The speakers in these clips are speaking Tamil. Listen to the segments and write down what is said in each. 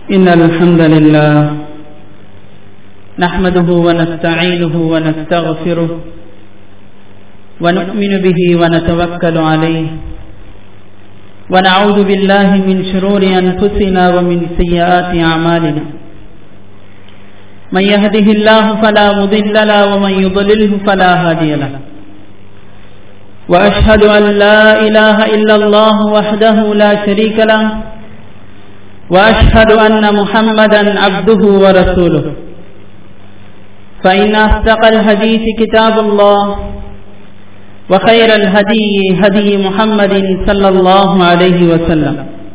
إن الحمد لله نحمده ونستعينه ونستغفره ونؤمن به ونتوكل عليه ونعوذ بالله من شرور أنفسنا ومن سيئات أعمالنا من يهده الله فلا مضل له ومن يضلله فلا هادي له وأشهد أن لا إله إلا الله وحده لا شريك له وأشهد أن محمدا عبده ورسوله فإن أصدق الحديث كتاب الله وخير الهدي هدي محمد صلى الله عليه وسلم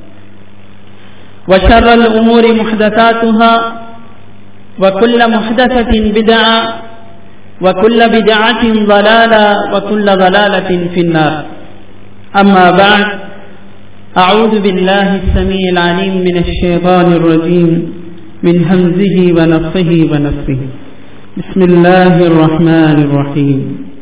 وشر الأمور محدثاتها وكل محدثة بدعة وكل بدعة ضلالة وكل ضلالة في النار أما بعد أعوذ بالله السميع العليم من الشيطان الرجيم من همزه ونفخه ونفخه بسم الله الرحمن الرحيم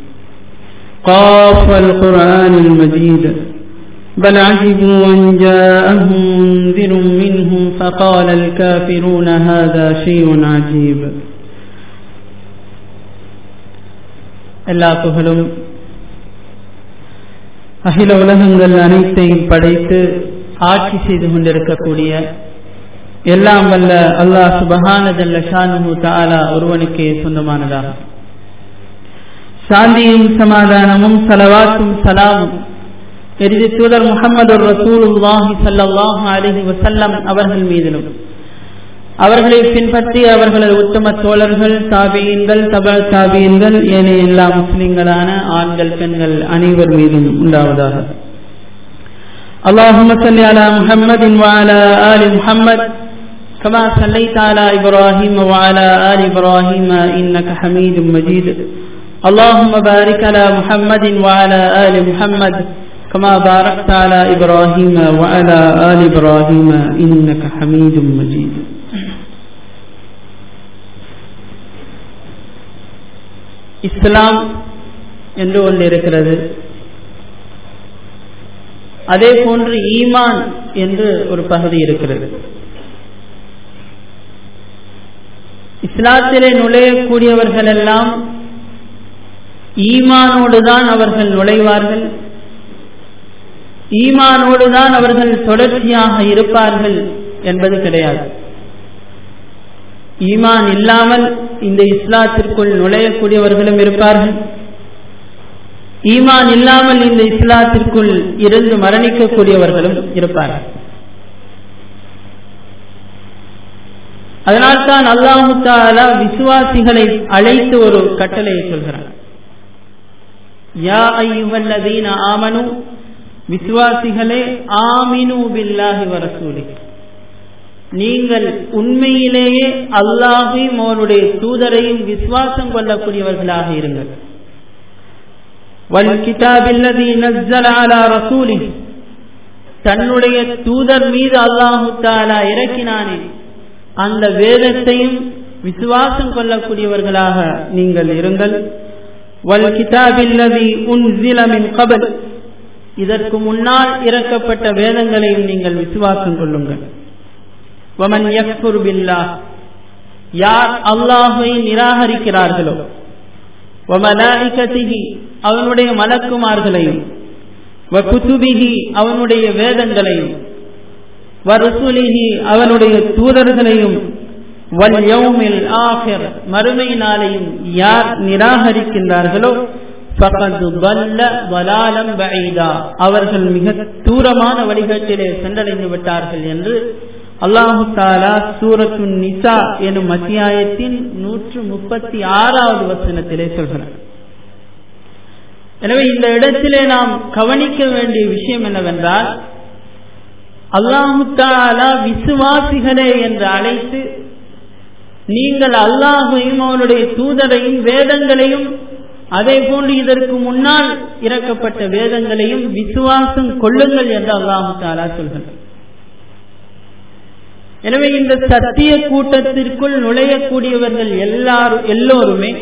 قاف القرآن المجيد بل عجبوا أن جاءهم منذر منهم فقال الكافرون هذا شيء عجيب எல்லா புகழும் அகில உலகங்கள் அனைத்தையும் படைத்து ஆட்சி செய்து கொண்டிருக்கக்கூடிய எல்லாம் வல்ல அல்லாஹ் சுபஹானதல்ல ஷானு தாலா ஒருவனுக்கே சொந்தமானதாகும் சாந்தியும் சமாதானமும் சலவாத்தும் சலாமும் எரிதி தூதர் முகமது ரசூலுல்லாஹி சல்லாஹு அலஹி வசல்லம் அவர்கள் மீதிலும் அவர்களை பின்பற்றி அவர்களது உத்தம தோழர்கள் தாபியன்கள் தபல் தாபியன்கள் ஏனைய எல்லா முஸ்லிம்களான ஆண்கள் பெண்கள் அனைவர் மீதும் உண்டாவதாக اللهم صل على محمد وعلى آل محمد كما صليت على إبراهيم وعلى آل إبراهيم إنك حميد مجيد اللهم بارك على محمد وعلى آل محمد كما باركت على إبراهيم وعلى آل إبراهيم إنك حميد مجيد இஸ்லாம் என்று ஒன்று இருக்கிறது அதே போன்று ஈமான் என்று ஒரு பகுதி இருக்கிறது இஸ்லாத்திலே நுழையக்கூடியவர்கள் எல்லாம் ஈமானோடு தான் அவர்கள் நுழைவார்கள் ஈமானோடு தான் அவர்கள் தொடர்ச்சியாக இருப்பார்கள் என்பது கிடையாது ஈமான் இல்லாமல் இந்த இஸ்லாத்திற்குள் நுழையக்கூடியவர்களும் இருப்பார்கள் ஈமான் இல்லாமல் இந்த இஸ்லாத்திற்குள் இருந்து மரணிக்கக்கூடியவர்களும் இருப்பார்கள் அதனால்தான் அல்லாஹு தாலா விசுவாசிகளை அழைத்து ஒரு கட்டளையை சொல்கிறார் யா ஐயுவல்லதீன ஆமனு விசுவாசிகளே ஆமினு பில்லாஹி வரசூலி நீங்கள் உண்மையிலேயே அல்லாஹையும் அவனுடைய தூதரையும் விசுவாசம் கொள்ளக்கூடியவர்களாக இருங்கள் தன்னுடைய தூதர் மீது அல்லாஹு தாலா இறக்கினானே அந்த வேதத்தையும் விசுவாசம் கொள்ளக்கூடியவர்களாக நீங்கள் இருங்கள் வல் கிதாபில்லதி உன் கபல் இதற்கு முன்னால் இறக்கப்பட்ட வேதங்களையும் நீங்கள் விசுவாசம் கொள்ளுங்கள் வமன் யக்ஃபுர் பில்லாஹ் யார் அல்லாஹை நிராகரிக்கிறார்களோ வமலாயிகதிஹி அவனுடைய மலக்குமார்களையும் வகுதுபிஹி அவனுடைய வேதங்களையும் வருசுலிஹி அவனுடைய தூதர்களையும் வல் யௌமில் ஆஹிர் மறுமை நாளையும் யார் நிராகரிக்கின்றார்களோ அவர்கள் மிக தூரமான வழிகாட்டிலே சென்றடைந்து விட்டார்கள் என்று அல்லாஹு தாலா சூரத்து நிசா எனும் அத்தியாயத்தின் நூற்று முப்பத்தி ஆறாவது வசனத்திலே சொல்கிறார் எனவே இந்த இடத்திலே நாம் கவனிக்க வேண்டிய விஷயம் என்னவென்றால் அல்லாஹு தாலா விசுவாசிகளே என்று அழைத்து நீங்கள் அல்லாஹையும் அவனுடைய தூதரையும் வேதங்களையும் அதே போன்று இதற்கு முன்னால் இறக்கப்பட்ட வேதங்களையும் விசுவாசம் கொள்ளுங்கள் என்று அல்லாஹு தாலா சொல்கிறார் எனவே இந்த சத்திய கூட்டத்திற்குள் நுழையக்கூடியவர்கள் எல்லாரும் எல்லோருமே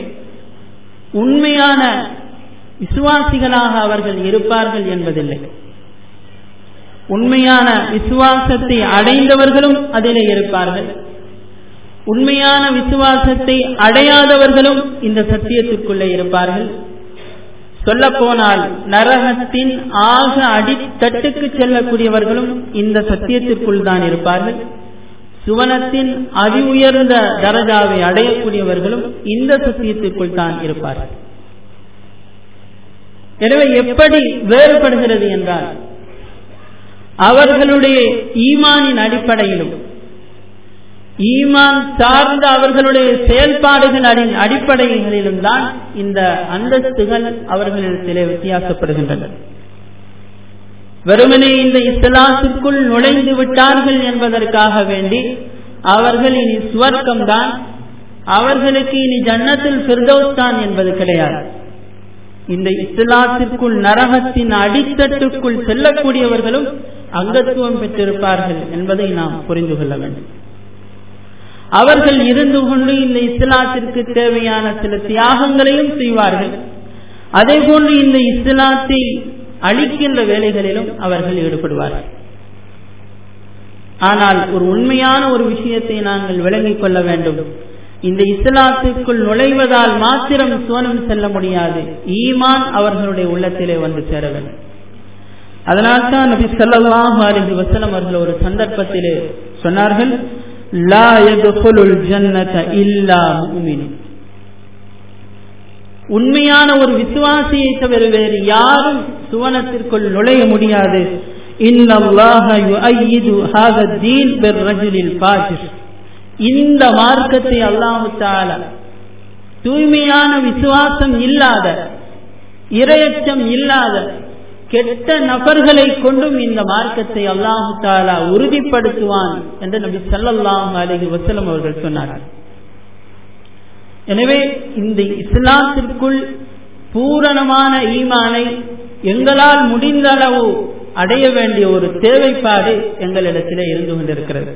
உண்மையான விசுவாசிகளாக அவர்கள் இருப்பார்கள் என்பதில்லை உண்மையான விசுவாசத்தை அடைந்தவர்களும் அதிலே இருப்பார்கள் உண்மையான விசுவாசத்தை அடையாதவர்களும் இந்த சத்தியத்திற்குள்ளே இருப்பார்கள் சொல்ல போனால் நரகத்தின் ஆக அடித்தட்டுக்கு செல்லக்கூடியவர்களும் இந்த சத்தியத்திற்குள் தான் இருப்பார்கள் சுவனத்தின் அதி உயர்ந்த தரஜாவை அடையக்கூடியவர்களும் இந்த சத்தியத்திற்குள் தான் இருப்பார்கள் எனவே எப்படி வேறுபடுகிறது என்றால் அவர்களுடைய ஈமானின் அடிப்படையிலும் ஈமான் சார்ந்த அவர்களுடைய செயல்பாடுகளின் அடிப்படைகளிலும் தான் இந்த அந்தஸ்துகள் அவர்களிடத்திலே வித்தியாசப்படுகின்றன வெறுமனே இந்த இஸ்லாத்திற்குள் நுழைந்து விட்டார்கள் என்பதற்காக வேண்டி அவர்கள் இனி சுவர்க்கம் தான் அவர்களுக்கு இனி ஜன்னத்தில் பிர்தௌஸ் தான் என்பது கிடையாது இந்த இஸ்லாத்திற்குள் நரகத்தின் அடித்தட்டுக்குள் செல்லக்கூடியவர்களும் அங்கத்துவம் பெற்றிருப்பார்கள் என்பதை நாம் புரிந்து கொள்ள வேண்டும் அவர்கள் இருந்து கொண்டு இந்த இஸ்லாத்திற்கு தேவையான சில தியாகங்களையும் செய்வார்கள் அதே போன்று இந்த இஸ்லாத்தை அழிக்கின்ற வேலைகளிலும் அவர்கள் ஈடுபடுவார்கள் ஆனால் ஒரு உண்மையான ஒரு விஷயத்தை நாங்கள் விளங்கிக் கொள்ள வேண்டும் இந்த இஸ்லாத்திற்குள் நுழைவதால் மாத்திரம் சுவனம் செல்ல முடியாது ஈமான் அவர்களுடைய உள்ளத்திலே வந்து சேர வேண்டும் அதனால்தான் நபி ஸல்லல்லாஹு அலைஹி வஸல்லம் அவர்கள் ஒரு சந்தர்ப்பத்திலே சொன்னார்கள் லா யதுகுலுல் ஜன்னத இல்லா முஃமின் உண்மையான ஒரு விசுவாசியை தவிர வேறு யாரும் சுவனத்திற்குள் நுழைய முடியாது இன்னல்லாஹ யுஐயிது ஹாதா தீன் பிர்ரஜுலில் ஃபாஜிர் இந்த மார்க்கத்தை அல்லாஹு தாலா தூய்மையான விசுவாசம் இல்லாத இரையச்சம் இல்லாத கெட்ட நபர்களை கொண்டும் இந்த மார்க்கத்தை அல்லாஹு தாலா உறுதிப்படுத்துவான் என்று நபி சல்லாஹு அலஹி வசலம் அவர்கள் சொன்னார்கள் எனவே இந்த இஸ்லாத்திற்குள் பூரணமான ஈமானை எங்களால் முடிந்த அளவு அடைய வேண்டிய ஒரு தேவைப்பாடு எங்களிடத்திலே இருந்து கொண்டிருக்கிறது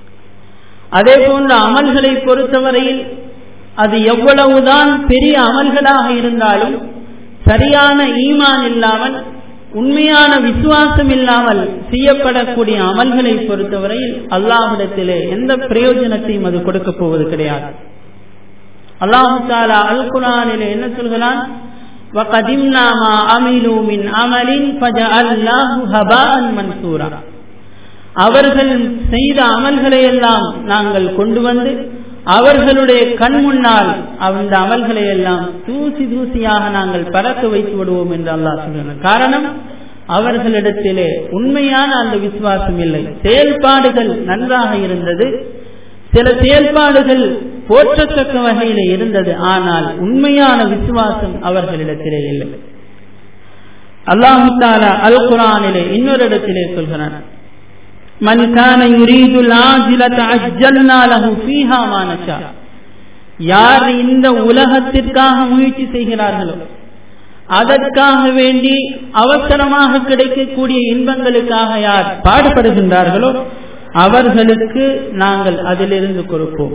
அதே போன்ற அமல்களை பொறுத்தவரையில் அது எவ்வளவுதான் பெரிய அமல்களாக இருந்தாலும் சரியான ஈமான் இல்லாமல் உண்மையான விசுவாசம் இல்லாமல் செய்யப்படக்கூடிய அமல்களை பொறுத்தவரையில் அல்லாஹிடத்திலே எந்த பிரயோஜனத்தையும் அது கொடுக்க போவது கிடையாது அல்லாஹு தாலா அல் குரானிலே என்ன சொல்கிறான் وَقَدِمْنَا مَا عَمِلُوا مِنْ عَمَلٍ فَجَعَلْنَاهُ هَبَاءً مَنْثُورًا அவர்கள் செய்த அமல்களை எல்லாம் நாங்கள் கொண்டு வந்து அவர்களுடைய கண் முன்னால் அந்த அமல்களை எல்லாம் தூசி தூசியாக நாங்கள் பறக்க வைத்து விடுவோம் என்று அல்லாஹ் சொல்கிறார் காரணம் அவர்களிடத்திலே உண்மையான அந்த விசுவாசம் இல்லை செயல்பாடுகள் நன்றாக இருந்தது சில செயல்பாடுகள் போற்றத்தக்க வகையில இருந்தது ஆனால் உண்மையான விசுவாசம் அவர்களிடத்திலே இல்லை அல்லாஹு தாலா அல் குரானிலே இன்னொரு இடத்திலே சொல்கிறான் மன் கான யுரீதுல் ஆஜிலத அஜ்ஜல்னா லஹு ஃபீஹா மா நஷா யார் இந்த உலகத்திற்காக முயற்சி செய்கிறார்களோ அதற்காக வேண்டி அவசரமாக கிடைக்கக்கூடிய இன்பங்களுக்காக யார் பாடுபடுகின்றார்களோ அவர்களுக்கு நாங்கள் அதிலிருந்து கொடுப்போம்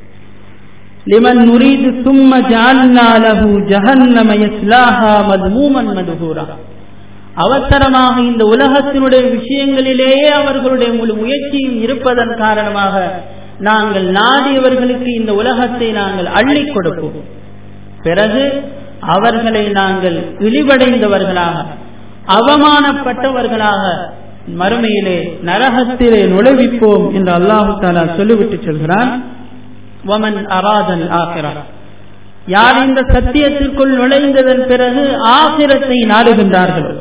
லிமன் நுரீது சும்ம ஜால்னா லஹு ஜஹன்னம யஸ்லாஹா மத்மூமன் மதுஹூரா அவசரமாக இந்த உலகத்தினுடைய விஷயங்களிலேயே அவர்களுடைய முழு முயற்சியும் இருப்பதன் காரணமாக நாங்கள் நாடியவர்களுக்கு இந்த உலகத்தை நாங்கள் அள்ளி கொடுப்போம் பிறகு அவர்களை நாங்கள் இழிவடைந்தவர்களாக அவமானப்பட்டவர்களாக மறுமையிலே நரகத்திலே நுழைவிப்போம் என்று அல்லாஹு தாலா சொல்லிவிட்டு சொல்கிறான் வமன் அராதல் ஆகிறா யார் இந்த சத்தியத்திற்குள் நுழைந்ததன் பிறகு ஆசிரத்தை நாடுகின்றார்களோ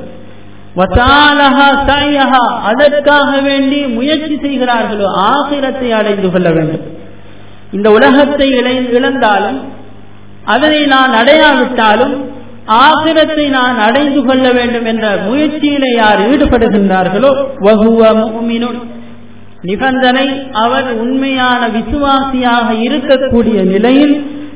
அதற்காக வேண்டி முயற்சி செய்கிறார்களோ ஆசிரத்தை அடைந்து கொள்ள வேண்டும் இந்த உலகத்தை இழந்தாலும் அதனை நான் அடையாவிட்டாலும் ஆசிரத்தை நான் அடைந்து கொள்ள வேண்டும் என்ற முயற்சியில யார் ஈடுபடுகின்றார்களோ வகுவ நிபந்தனை அவர் உண்மையான விசுவாசியாக இருக்கக்கூடிய நிலையில்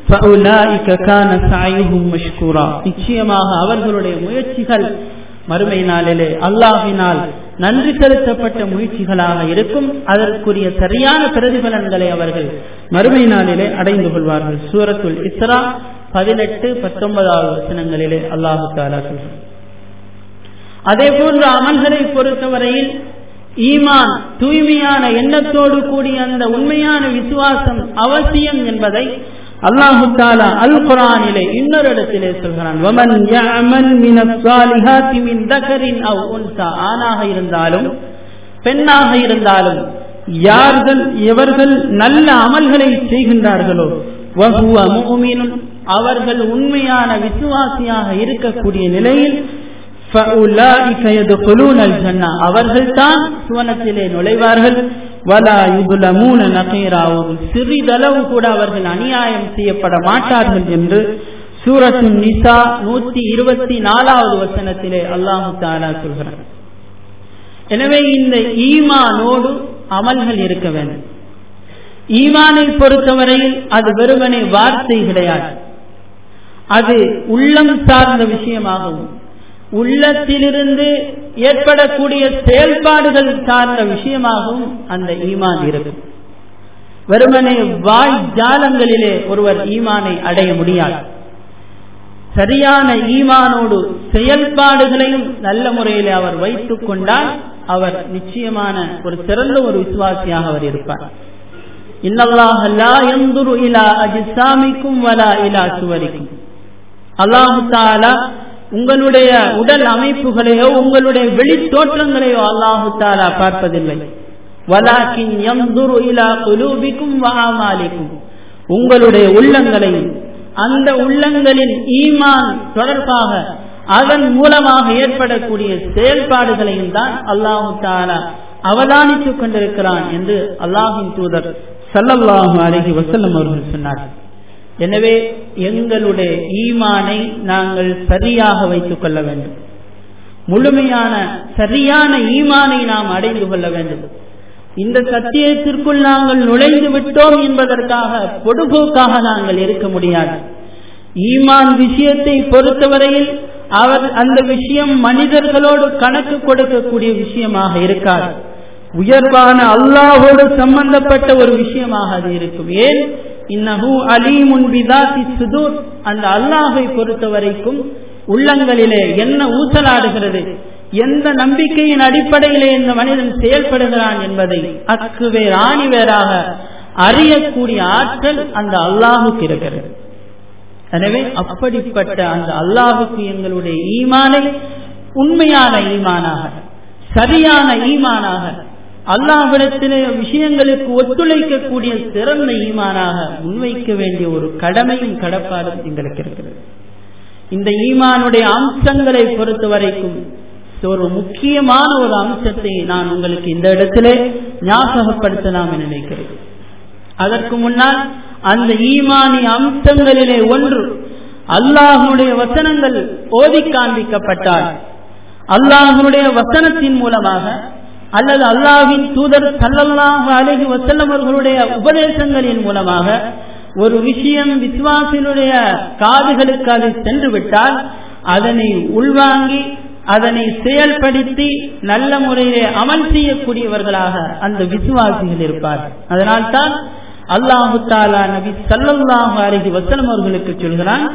நிச்சயமாக அவர்களுடைய முயற்சிகள் மறுமை நாளிலே அல்லாஹினால் நன்றி செலுத்தப்பட்ட முயற்சிகளாக இருக்கும் அதற்குரிய சரியான பிரதிபலன்களை அவர்கள் மறுமை நாளிலே அடைந்து கொள்வார்கள் சூரத்துல் இஸ்ரா பதினெட்டு பத்தொன்பதாவது வசனங்களிலே அல்லாஹு தாலா அதே போன்ற அமல்களை பொறுத்தவரையில் ஈமான் தூய்மையான எண்ணத்தோடு கூடிய அந்த உண்மையான விசுவாசம் அவசியம் என்பதை அல்லாஹு தாலா அல் குரானிலே இன்னொரு இடத்திலே சொல்கிறான் வமன் யஅமல் மினஸ் ஸாலிஹாத்தி மின் தகரின் அவ் உன்சா ஆணாக இருந்தாலும் பெண்ணாக இருந்தாலும் யார்கள் எவர்கள் நல்ல அமல்களை செய்கின்றார்களோ வஹுவ முஃமினுன் அவர்கள் உண்மையான விசுவாசியாக இருக்கக்கூடிய நிலையில் அவர்கள் தான் சுவனத்திலே நுழைவார்கள் வலா யுதுலமூன நகைராவும் சிறிதளவு கூட அவர்கள் அநியாயம் செய்யப்பட மாட்டார்கள் என்று சூரத்து நிசா நூத்தி இருபத்தி நாலாவது வசனத்திலே அல்லாஹு தாலா சொல்கிறார் எனவே இந்த ஈமானோடு அமல்கள் இருக்க வேண்டும் ஈமானை பொறுத்தவரையில் அது வெறுமனே வார்த்தை கிடையாது அது உள்ளம் சார்ந்த விஷயமாகவும் உள்ளத்திலிருந்து ஏற்படக்கூடிய செயல்பாடுகள் சார்ந்த விஷயமாகவும் அந்த ஈமான் இருக்கும் வெறுமனே வாய் ஜாலங்களிலே ஒருவர் ஈமானை அடைய முடியாது சரியான ஈமானோடு செயல்பாடுகளையும் நல்ல முறையில் அவர் வைத்துக் கொண்டால் அவர் நிச்சயமான ஒரு சிறந்த ஒரு விசுவாசியாக அவர் இருப்பார் அஜிசாமிக்கும் வலா இலா சுவரிக்கும் அல்லாஹு தாலா உங்களுடைய உடல் அமைப்புகளையோ உங்களுடைய வெளி தோற்றங்களையோ அல்லாஹு தாலா பார்ப்பதில்லை வலாக்கின் எந்துரு இலா குலூபிக்கும் வகாமாலிக்கும் உங்களுடைய உள்ளங்களையும் அந்த உள்ளங்களின் ஈமான் தொடர்பாக அதன் மூலமாக ஏற்படக்கூடிய செயல்பாடுகளையும் தான் அல்லாஹு தாலா அவதானித்துக் கொண்டிருக்கிறான் என்று அல்லாஹின் தூதர் சல்லல்லாஹு அலஹி வசல்லம் அவர்கள் சொன்னார்கள் எனவே எங்களுடைய ஈமானை நாங்கள் சரியாக வைத்துக் கொள்ள வேண்டும் முழுமையான சரியான ஈமானை நாம் அடைந்து கொள்ள வேண்டும் இந்த சத்தியத்திற்குள் நாங்கள் நுழைந்து விட்டோம் என்பதற்காக பொடுபோக்காக நாங்கள் இருக்க முடியாது ஈமான் விஷயத்தை பொறுத்தவரையில் அவர் அந்த விஷயம் மனிதர்களோடு கணக்கு கொடுக்கக்கூடிய விஷயமாக இருக்காது உயர்வான அல்லாஹோடு சம்பந்தப்பட்ட ஒரு விஷயமாக அது இருக்கும் ஏன் இன்னஹு அலீமுன் பிதாத்தி சுதூர் அந்த அல்லாஹை பொறுத்த வரைக்கும் உள்ளங்களிலே என்ன ஊசலாடுகிறது எந்த நம்பிக்கையின் அடிப்படையிலே இந்த மனிதன் செயல்படுகிறான் என்பதை அக்கு வேர் ஆணி வேறாக அறியக்கூடிய ஆற்றல் அந்த அல்லாஹுக்கு இருக்கிறது எனவே அப்படிப்பட்ட அந்த அல்லாஹுக்கு எங்களுடைய ஈமானை உண்மையான ஈமானாக சரியான ஈமானாக அல்லாஹிடத்திலே விஷயங்களுக்கு ஒத்துழைக்கக்கூடிய சிறந்த ஈமானாக முன்வைக்க வேண்டிய ஒரு கடமையும் கடப்பாடும் எங்களுக்கு இருக்கிறது இந்த ஈமானுடைய அம்சங்களை பொறுத்த வரைக்கும் ஒரு முக்கியமான ஒரு அம்சத்தை நான் உங்களுக்கு இந்த இடத்திலே ஞாபகப்படுத்தலாம் என நினைக்கிறேன் அதற்கு முன்னால் அந்த ஈமானி அம்சங்களிலே ஒன்று அல்லாஹனுடைய வசனங்கள் ஓதி காண்பிக்கப்பட்டால் அல்லாஹனுடைய வசனத்தின் மூலமாக அல்லது அல்லாஹின் தூதர் சல்லல்லாஹு அலஹி வசல்லம் அவர்களுடைய உபதேசங்களின் மூலமாக ஒரு விஷயம் விசுவாசினுடைய காதுகளுக்கு அது சென்று விட்டால் அதனை உள்வாங்கி அதனை செயல்படுத்தி நல்ல முறையிலே அமல் செய்யக்கூடியவர்களாக அந்த விசுவாசிகள் இருப்பார்கள் அதனால்தான் அல்லாஹு தாலா நபி சல்லல்லாஹு அலஹி வசலம் அவர்களுக்கு சொல்கிறான்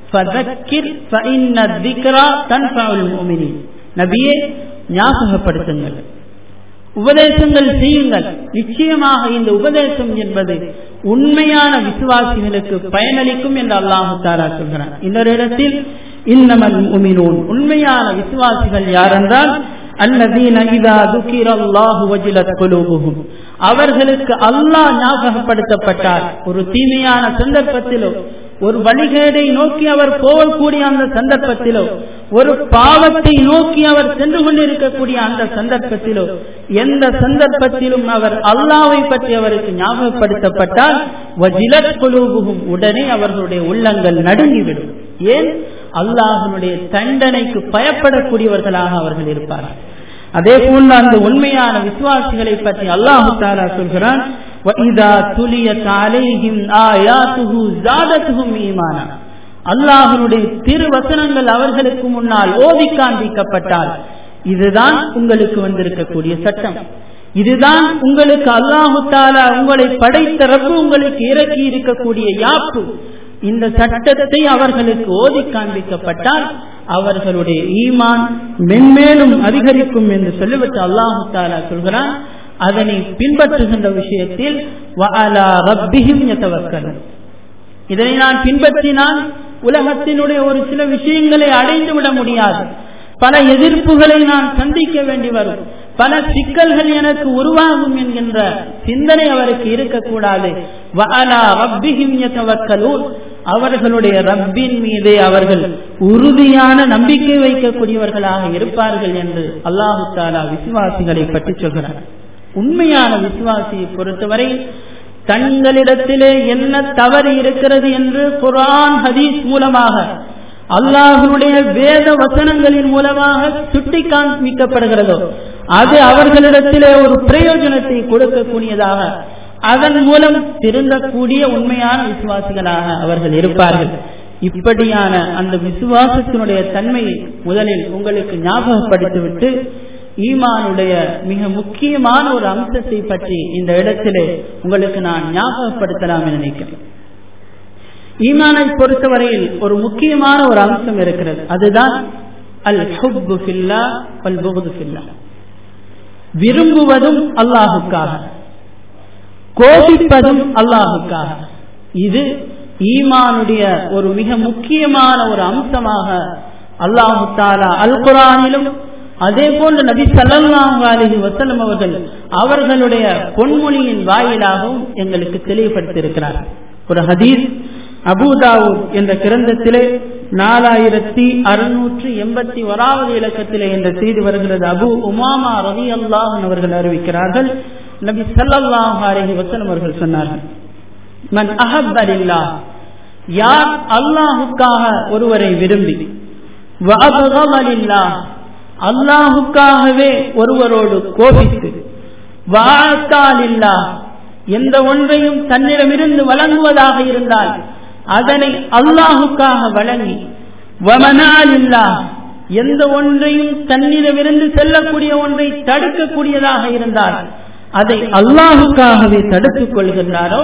நபியே ஞாபகப்படுத்துங்கள் உபதேசங்கள் செய்யுங்கள் நிச்சயமாக இந்த உபதேசம் என்பது உண்மையான விசுவாசிகளுக்கு பயனளிக்கும் என்று அல்லாஹு தாரா சொல்கிறான் இன்னொரு இடத்தில் இன்னமல் உமினூன் உண்மையான விசுவாசிகள் யாரென்றால் அல்லதீன இதா துக்கிரல்லாஹு வஜிலத் குலூபுஹும் அவர்களுக்கு அல்லாஹ் ஞாபகப்படுத்தப்பட்டார் ஒரு தீமையான சந்தர்ப்பத்திலோ ஒரு வழிகேடை நோக்கி அவர் போகக்கூடிய அந்த சந்தர்ப்பத்திலோ ஒரு பாவத்தை நோக்கி அவர் சென்று கொண்டிருக்கக்கூடிய அந்த சந்தர்ப்பத்திலோ எந்த சந்தர்ப்பத்திலும் அவர் அல்லாவை பற்றி அவருக்கு ஞாபகப்படுத்தப்பட்டால் வஜிலத் குலூபுகும் உடனே அவர்களுடைய உள்ளங்கள் நடுங்கிவிடும் ஏன் அல்லாஹனுடைய தண்டனைக்கு பயப்படக்கூடியவர்களாக அவர்கள் இருப்பார்கள் அதே போல அந்த உண்மையான விசுவாசிகளை பற்றி அல்லாஹு தாலா சொல்கிறான் அல்லாஹனுடைய திருவசனங்கள் அவர்களுக்கு முன்னால் ஓதி காண்பிக்கப்பட்டால் இதுதான் உங்களுக்கு வந்திருக்கக்கூடிய சட்டம் இதுதான் உங்களுக்கு அல்லாஹு தாலா உங்களை படைத்த ரப்பு உங்களுக்கு இறக்கி இருக்கக்கூடிய யாப்பு இந்த சட்டத்தை அவர்களுக்கு ஓதி காண்பிக்கப்பட்டால் அவர்களுடைய ஈமான் மென்மேலும் அதிகரிக்கும் என்று சொல்லிவிட்டு அல்லாஹு தாலா சொல்கிறான் அதனை பின்பற்றுகின்ற விஷயத்தில் இதனை நான் பின்பற்றினால் உலகத்தினுடைய ஒரு சில விஷயங்களை அடைந்து விட முடியாது பல எதிர்ப்புகளை நான் சந்திக்க வேண்டி வரும் பல சிக்கல்கள் எனக்கு உருவாகும் என்கின்ற சிந்தனை அவருக்கு இருக்கக்கூடாது அவர்களுடைய ரப்பின் மீதே அவர்கள் உறுதியான நம்பிக்கை வைக்கக்கூடியவர்களாக இருப்பார்கள் என்று அல்லாஹு தாலா விசுவாசிகளை பற்றி சொல்கிறார் உண்மையான விசுவாசியை பொறுத்தவரை தங்களிடத்திலே என்ன தவறு இருக்கிறது என்று குரான் ஹதீஸ் மூலமாக அல்லாஹனுடைய வேத வசனங்களின் மூலமாக சுட்டி காண்பிக்கப்படுகிறதோ அது அவர்களிடத்திலே ஒரு பிரயோஜனத்தை கொடுக்கக்கூடியதாக அதன் மூலம் திருந்தக்கூடிய உண்மையான விசுவாசிகளாக அவர்கள் இருப்பார்கள் இப்படியான அந்த விசுவாசத்தினுடைய தன்மையை முதலில் உங்களுக்கு ஞாபகப்படுத்திவிட்டு ஈமானுடைய மிக முக்கியமான ஒரு அம்சத்தை பற்றி இந்த இடத்திலே உங்களுக்கு நான் ஞாபகப்படுத்தலாம் என நினைக்கிறேன் ஈமானை பொறுத்தவரையில் ஒரு முக்கியமான ஒரு அம்சம் இருக்கிறது அதுதான் அல் ஹுப்பு ஃபில்லா அல் புகுது ஃபில்லா விரும்புவதும் அல்லாஹுக்காக கோபிப்பதும் அல்லாஹுக்காக இது ஈமானுடைய ஒரு மிக முக்கியமான ஒரு அம்சமாக அல்லாஹு தாலா அல் குரானிலும் அதே போன்று நபி சல்லாஹு அலஹி வசலம் அவர்கள் அவர்களுடைய பொன்மொழியின் வாயிலாகவும் எங்களுக்கு தெளிவுபடுத்தியிருக்கிறார் ஒரு ஹதீஸ் அபுதாவூத் என்ற கிரந்தத்திலே நாலாயிரத்தி அறுநூற்று எண்பத்தி ஓராவது இலக்கத்திலே என்ற செய்தி வருகிறது அபு உமாமா ரவி அல்லாஹன் அவர்கள் அறிவிக்கிறார்கள் நபி சல்லாஹ் அலஹி வசலம் அவர்கள் சொன்னார்கள் மன் அஹப் அலில்லா யார் அல்லாஹுக்காக ஒருவரை விரும்பி அல்லாஹுக்காகவே ஒருவரோடு கோபித்து வாழ்க்காலில்லா எந்த ஒன்றையும் தன்னிடமிருந்து வழங்குவதாக இருந்தால் அதனை அல்லாஹுக்காக வழங்கி வமனாலில்லா எந்த ஒன்றையும் தன்னிடமிருந்து செல்லக்கூடிய ஒன்றை தடுக்கக்கூடியதாக இருந்தால் அதை அல்லாஹுக்காகவே தடுத்துக் கொள்கின்றாரோ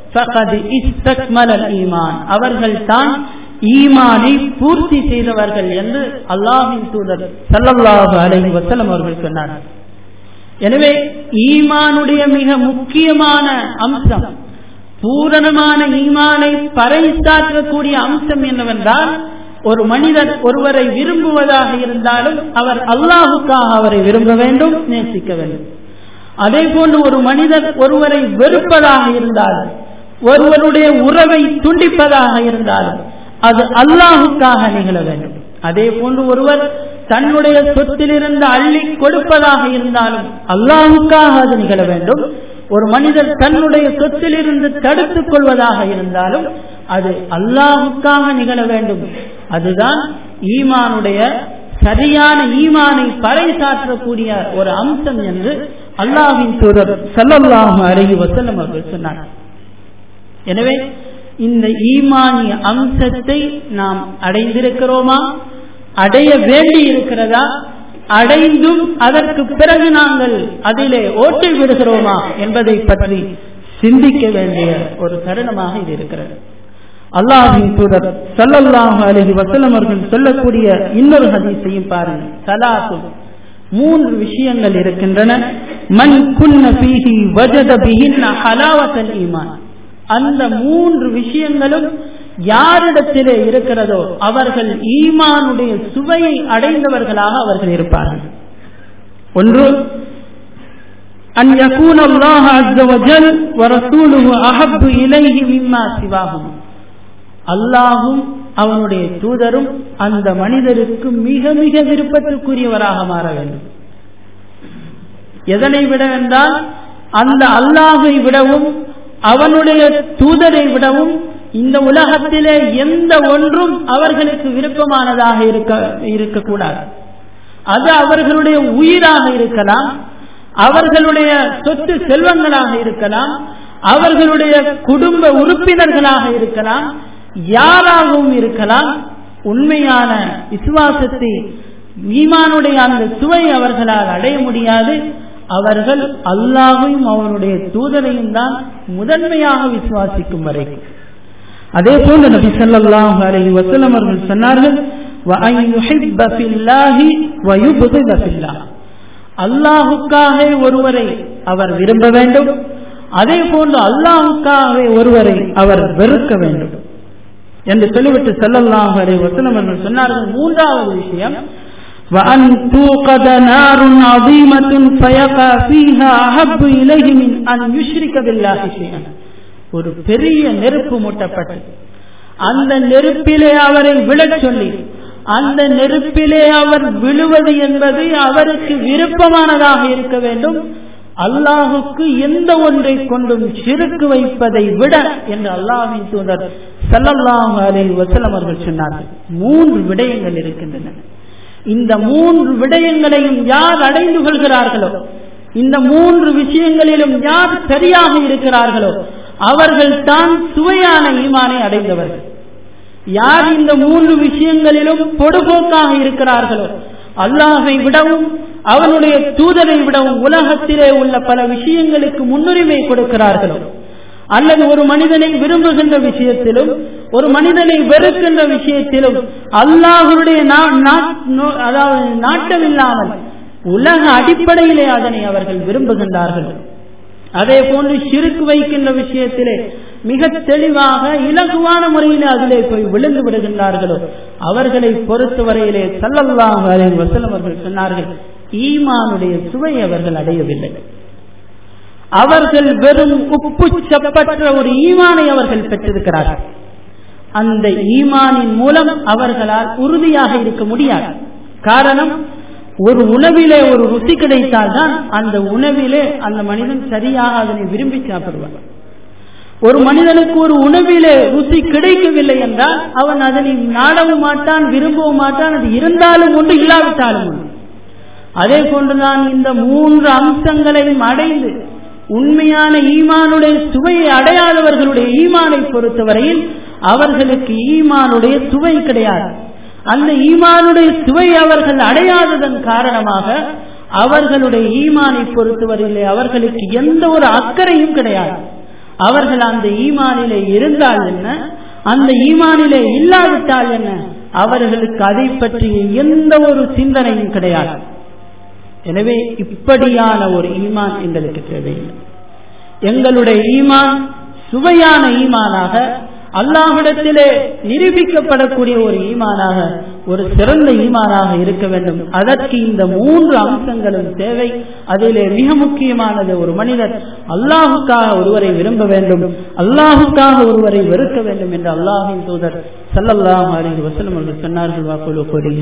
ஈமான் அவர்கள் தான் ஈமானை பூர்த்தி செய்தவர்கள் என்று அல்லாஹின் தூதர் சல்லல்லாஹு அலைஹி வசலம் அவர்கள் சொன்னார்கள் எனவே ஈமானுடைய மிக முக்கியமான அம்சம் பூரணமான ஈமானை பறைசாற்றக்கூடிய அம்சம் என்னவென்றால் ஒரு மனிதர் ஒருவரை விரும்புவதாக இருந்தாலும் அவர் அல்லாஹுக்காக அவரை விரும்ப வேண்டும் நேசிக்க வேண்டும் அதே போன்று ஒரு மனிதர் ஒருவரை வெறுப்பதாக இருந்தாலும் ஒருவருடைய உறவை துண்டிப்பதாக இருந்தாலும் அது அல்லாஹுக்காக நிகழ வேண்டும் அதே போன்று ஒருவர் தன்னுடைய சொத்திலிருந்து அள்ளி கொடுப்பதாக இருந்தாலும் அல்லாஹுக்காக அது நிகழ வேண்டும் ஒரு மனிதர் தன்னுடைய சொத்திலிருந்து தடுத்துக் கொள்வதாக இருந்தாலும் அது அல்லாஹுக்காக நிகழ வேண்டும் அதுதான் ஈமானுடைய சரியான ஈமானை பறைசாற்றக்கூடிய ஒரு அம்சம் என்று அல்லாஹின் தூதர் சல்லல்லாஹு அலஹி வசல்லம் அவர்கள் சொன்னார் எனவே இந்த ஈமானிய அம்சத்தை நாம் அடைந்திருக்கிறோமா அடைய வேண்டி இருக்கிறதா அடைந்தும் அதற்கு பிறகு நாங்கள் அதிலே ஓட்டி விடுகிறோமா என்பதை பற்றி சிந்திக்க வேண்டிய ஒரு தருணமாக இது இருக்கிறது அல்லாஹின் தூதர் சல்லல்லாஹு அலஹி வசலம் அவர்கள் சொல்லக்கூடிய இன்னொரு ஹதீஸையும் பாருங்கள் சலாசு மூன்று விஷயங்கள் இருக்கின்றன மண் குன்ன பீஹி வஜத பிஹின்ன ஹலாவத்தல் ஈமான் அந்த மூன்று விஷயங்களும் யாரிடத்திலே இருக்கிறதோ அவர்கள் ஈமானுடைய சுவையை அடைந்தவர்களாக அவர்கள் இருப்பார்கள் ஒன்று أن يكون الله عز وجل ورسوله أحب إليه مما سواهم அல்லாஹும் அவனுடைய தூதரும் அந்த மனிதருக்கு மிக மிக விருப்பத்துக்குரியவராக மாற வேண்டும் எதனை விட என்றால் அந்த அல்லாஹை விடவும் அவனுடைய தூதரை விடவும் இந்த உலகத்திலே எந்த ஒன்றும் அவர்களுக்கு விருப்பமானதாக இருக்க இருக்கக்கூடாது அது அவர்களுடைய உயிராக இருக்கலாம் அவர்களுடைய சொத்து செல்வங்களாக இருக்கலாம் அவர்களுடைய குடும்ப உறுப்பினர்களாக இருக்கலாம் யாராகவும் இருக்கலாம் உண்மையான விசுவாசத்தை ஈமானுடைய அந்த சுவை அவர்களால் அடைய முடியாது அவர்கள் அல்லாஹையும் அவனுடைய தூதரையும் தான் முதன்மையாக விசுவாசிக்கும் வரைக்கும் அதே போல நபி ஸல்லல்லாஹு அலைஹி வஸல்லம் அவர்கள் சொன்னார்கள் وأن يحب في الله ويبغض في الله அல்லாஹுக்காக ஒருவரை அவர் விரும்ப வேண்டும் அதே போன்று அல்லாஹுக்காகவே ஒருவரை அவர் வெறுக்க வேண்டும் என்று சொல்லிவிட்டு செல்லல்லாஹு அலைஹி வஸல்லம் அவர்கள் சொன்னார்கள் மூன்றாவது விஷயம் وأن توقد نار عظيمة فيقع فيها أحب إليه من أن يشرك بالله شيئا ஒரு பெரிய நெருப்பு மூட்டப்பட்டு அந்த நெருப்பிலே அவரை விழச் சொல்லி அந்த நெருப்பிலே அவர் விழுவது என்பது அவருக்கு விருப்பமானதாக இருக்க வேண்டும் அல்லாஹுக்கு எந்த ஒன்றை கொண்டும் சிறுக்கு வைப்பதை விட என்று அல்லாஹின் தூதர் சல்லல்லாஹு அலைஹி வஸல்லம் அவர்கள் சொன்னார்கள் மூன்று விடயங்கள் இருக்கின்றன இந்த மூன்று விடயங்களையும் யார் அடைந்து கொள்கிறார்களோ இந்த மூன்று விஷயங்களிலும் யார் சரியாக இருக்கிறார்களோ அவர்கள் தான் சுவையான ஈமானை அடைந்தவர்கள் யார் இந்த மூன்று விஷயங்களிலும் பொடுபோக்காக இருக்கிறார்களோ அல்லாஹை விடவும் அவனுடைய தூதரை விடவும் உலகத்திலே உள்ள பல விஷயங்களுக்கு முன்னுரிமை கொடுக்கிறார்களோ அல்லது ஒரு மனிதனை விரும்புகின்ற விஷயத்திலும் ஒரு மனிதனை வெறுக்கின்ற விஷயத்திலும் அல்லாஹருடைய அதாவது நாட்டமில்லாமல் உலக அடிப்படையிலே அதனை அவர்கள் விரும்புகின்றார்கள் அதே போன்று சிறுக்கு வைக்கின்ற விஷயத்திலே மிக தெளிவாக இலகுவான முறையில் அதிலே போய் விழுந்து விடுகின்றார்களோ அவர்களை பொறுத்தவரையிலே சல்லல்லாஹு அலைஹி வஸல்லம் அவர்கள் சொன்னார்கள் ஈமானுடைய சுவை அவர்கள் அடையவில்லை அவர்கள் வெறும் உப்பு சப்பற்ற ஒரு ஈமானை அவர்கள் பெற்றிருக்கிறார்கள் அந்த ஈமானின் மூலம் அவர்களால் உறுதியாக இருக்க முடியாது காரணம் ஒரு உணவிலே ஒரு ருசி கிடைத்தால்தான் அந்த உணவிலே அந்த மனிதன் சரியாக அதனை விரும்பி சாப்பிடுவான் ஒரு மனிதனுக்கு ஒரு உணவிலே ருசி கிடைக்கவில்லை என்றால் அவன் அதனை நாடவும் மாட்டான் விரும்பவும் மாட்டான் அது இருந்தாலும் உண்டு இல்லாவிட்டாலும் உண்டு அதே போன்றுதான் இந்த மூன்று அம்சங்களையும் அடைந்து உண்மையான ஈமானுடைய சுவையை அடையாதவர்களுடைய ஈமானை பொறுத்தவரையில் அவர்களுக்கு ஈமானுடைய சுவை கிடையாது அந்த ஈமானுடைய சுவை அவர்கள் அடையாததன் காரணமாக அவர்களுடைய ஈமானை பொறுத்தவரையிலே அவர்களுக்கு எந்த ஒரு அக்கறையும் கிடையாது அவர்கள் அந்த ஈமானிலே இருந்தால் என்ன அந்த ஈமானிலே இல்லாவிட்டால் என்ன அவர்களுக்கு அதை பற்றிய எந்த ஒரு சிந்தனையும் கிடையாது எனவே இப்படியான ஒரு ஈமான் எங்களுக்கு தேவையில்லை எங்களுடைய ஈமான் சுவையான ஈமானாக அல்லாஹிடத்திலே நிரூபிக்கப்படக்கூடிய ஒரு ஈமானாக ஒரு சிறந்த ஈமானாக இருக்க வேண்டும் அதற்கு இந்த மூன்று அம்சங்களும் தேவை அதிலே மிக முக்கியமானது ஒரு மனிதர் அல்லாஹுக்காக ஒருவரை விரும்ப வேண்டும் அல்லாஹுக்காக ஒருவரை வெறுக்க வேண்டும் என்று அல்லாஹின் தூதர் சல்லல்லாஹ் அலி வசலம் அவர்கள் சொன்னார்கள் வாக்குலு கொடி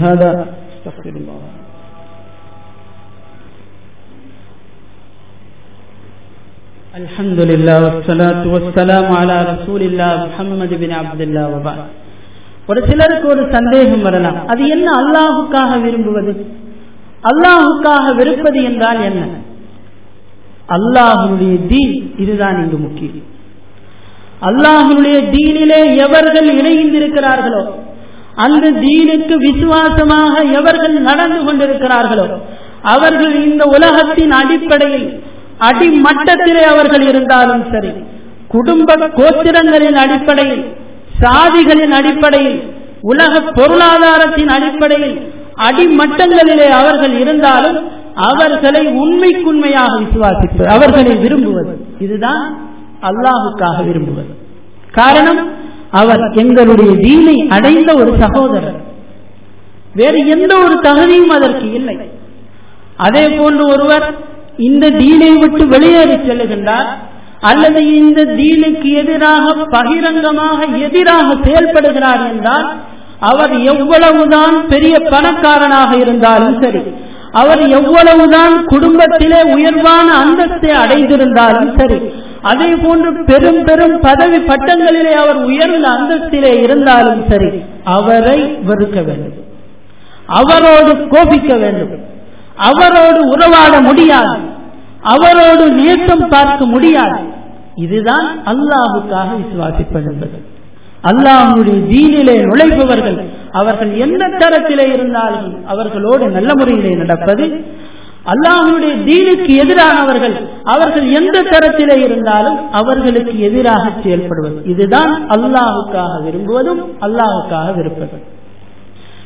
الحمد لله والصلاة والسلام على رسول الله محمد بن عبد الله وبعد ஒரு சிலருக்கு ஒரு சந்தேகம் வரலாம் அது என்ன அல்லாஹுக்காக விரும்புவது அல்லாஹுக்காக வெறுப்பது என்றால் என்ன அல்லாஹுடைய தீன் இதுதான் இங்கு முக்கியம் அல்லாஹுடைய தீனிலே எவர்கள் இணைந்திருக்கிறார்களோ அந்த தீனுக்கு விசுவாசமாக எவர்கள் நடந்து கொண்டிருக்கிறார்களோ அவர்கள் இந்த உலகத்தின் அடிப்படையில் அடிமட்டத்திலே அவர்கள் இருந்தாலும் சரி குடும்ப கோத்திரங்களின் அடிப்படையில் சாதிகளின் அடிப்படையில் உலக பொருளாதாரத்தின் அடிப்படையில் அடிமட்டங்களிலே அவர்கள் இருந்தாலும் அவர்களை உண்மைக்குண்மையாக விசுவாசிப்பது அவர்களை விரும்புவது இதுதான் அல்லாஹுக்காக விரும்புவது காரணம் அவர் எங்களுடைய தீனை அடைந்த ஒரு சகோதரர் வேறு எந்த ஒரு தகுதியும் அதற்கு இல்லை அதே போன்று ஒருவர் இந்த தீனை விட்டு வெளியேறி செல்லுகின்றார் அல்லது இந்த தீனுக்கு எதிராக பகிரங்கமாக எதிராக செயல்படுகிறார் என்றால் அவர் எவ்வளவுதான் பெரிய பணக்காரனாக இருந்தாலும் சரி அவர் எவ்வளவுதான் குடும்பத்திலே உயர்வான அந்தஸ்தை அடைந்திருந்தாலும் சரி அதே போன்று பெரும் பெரும் பதவி பட்டங்களிலே அவர் உயர்ந்த அந்தஸ்திலே இருந்தாலும் சரி அவரை வெறுக்க வேண்டும் அவரோடு கோபிக்க வேண்டும் அவரோடு உறவாட முடியாது அவரோடு நேசம் பார்க்க முடியாது இதுதான் அல்லாஹுக்காக விசுவாசிப்பது என்பது அல்லாஹுடைய தீனிலே நுழைபவர்கள் அவர்கள் எந்த தரத்திலே இருந்தாலும் அவர்களோடு நல்ல முறையிலே நடப்பது அல்லாஹுடைய தீனுக்கு எதிரானவர்கள் அவர்கள் எந்த தரத்திலே இருந்தாலும் அவர்களுக்கு எதிராக செயல்படுவது இதுதான் அல்லாஹுக்காக விரும்புவதும் அல்லாஹுக்காக விருப்பதும்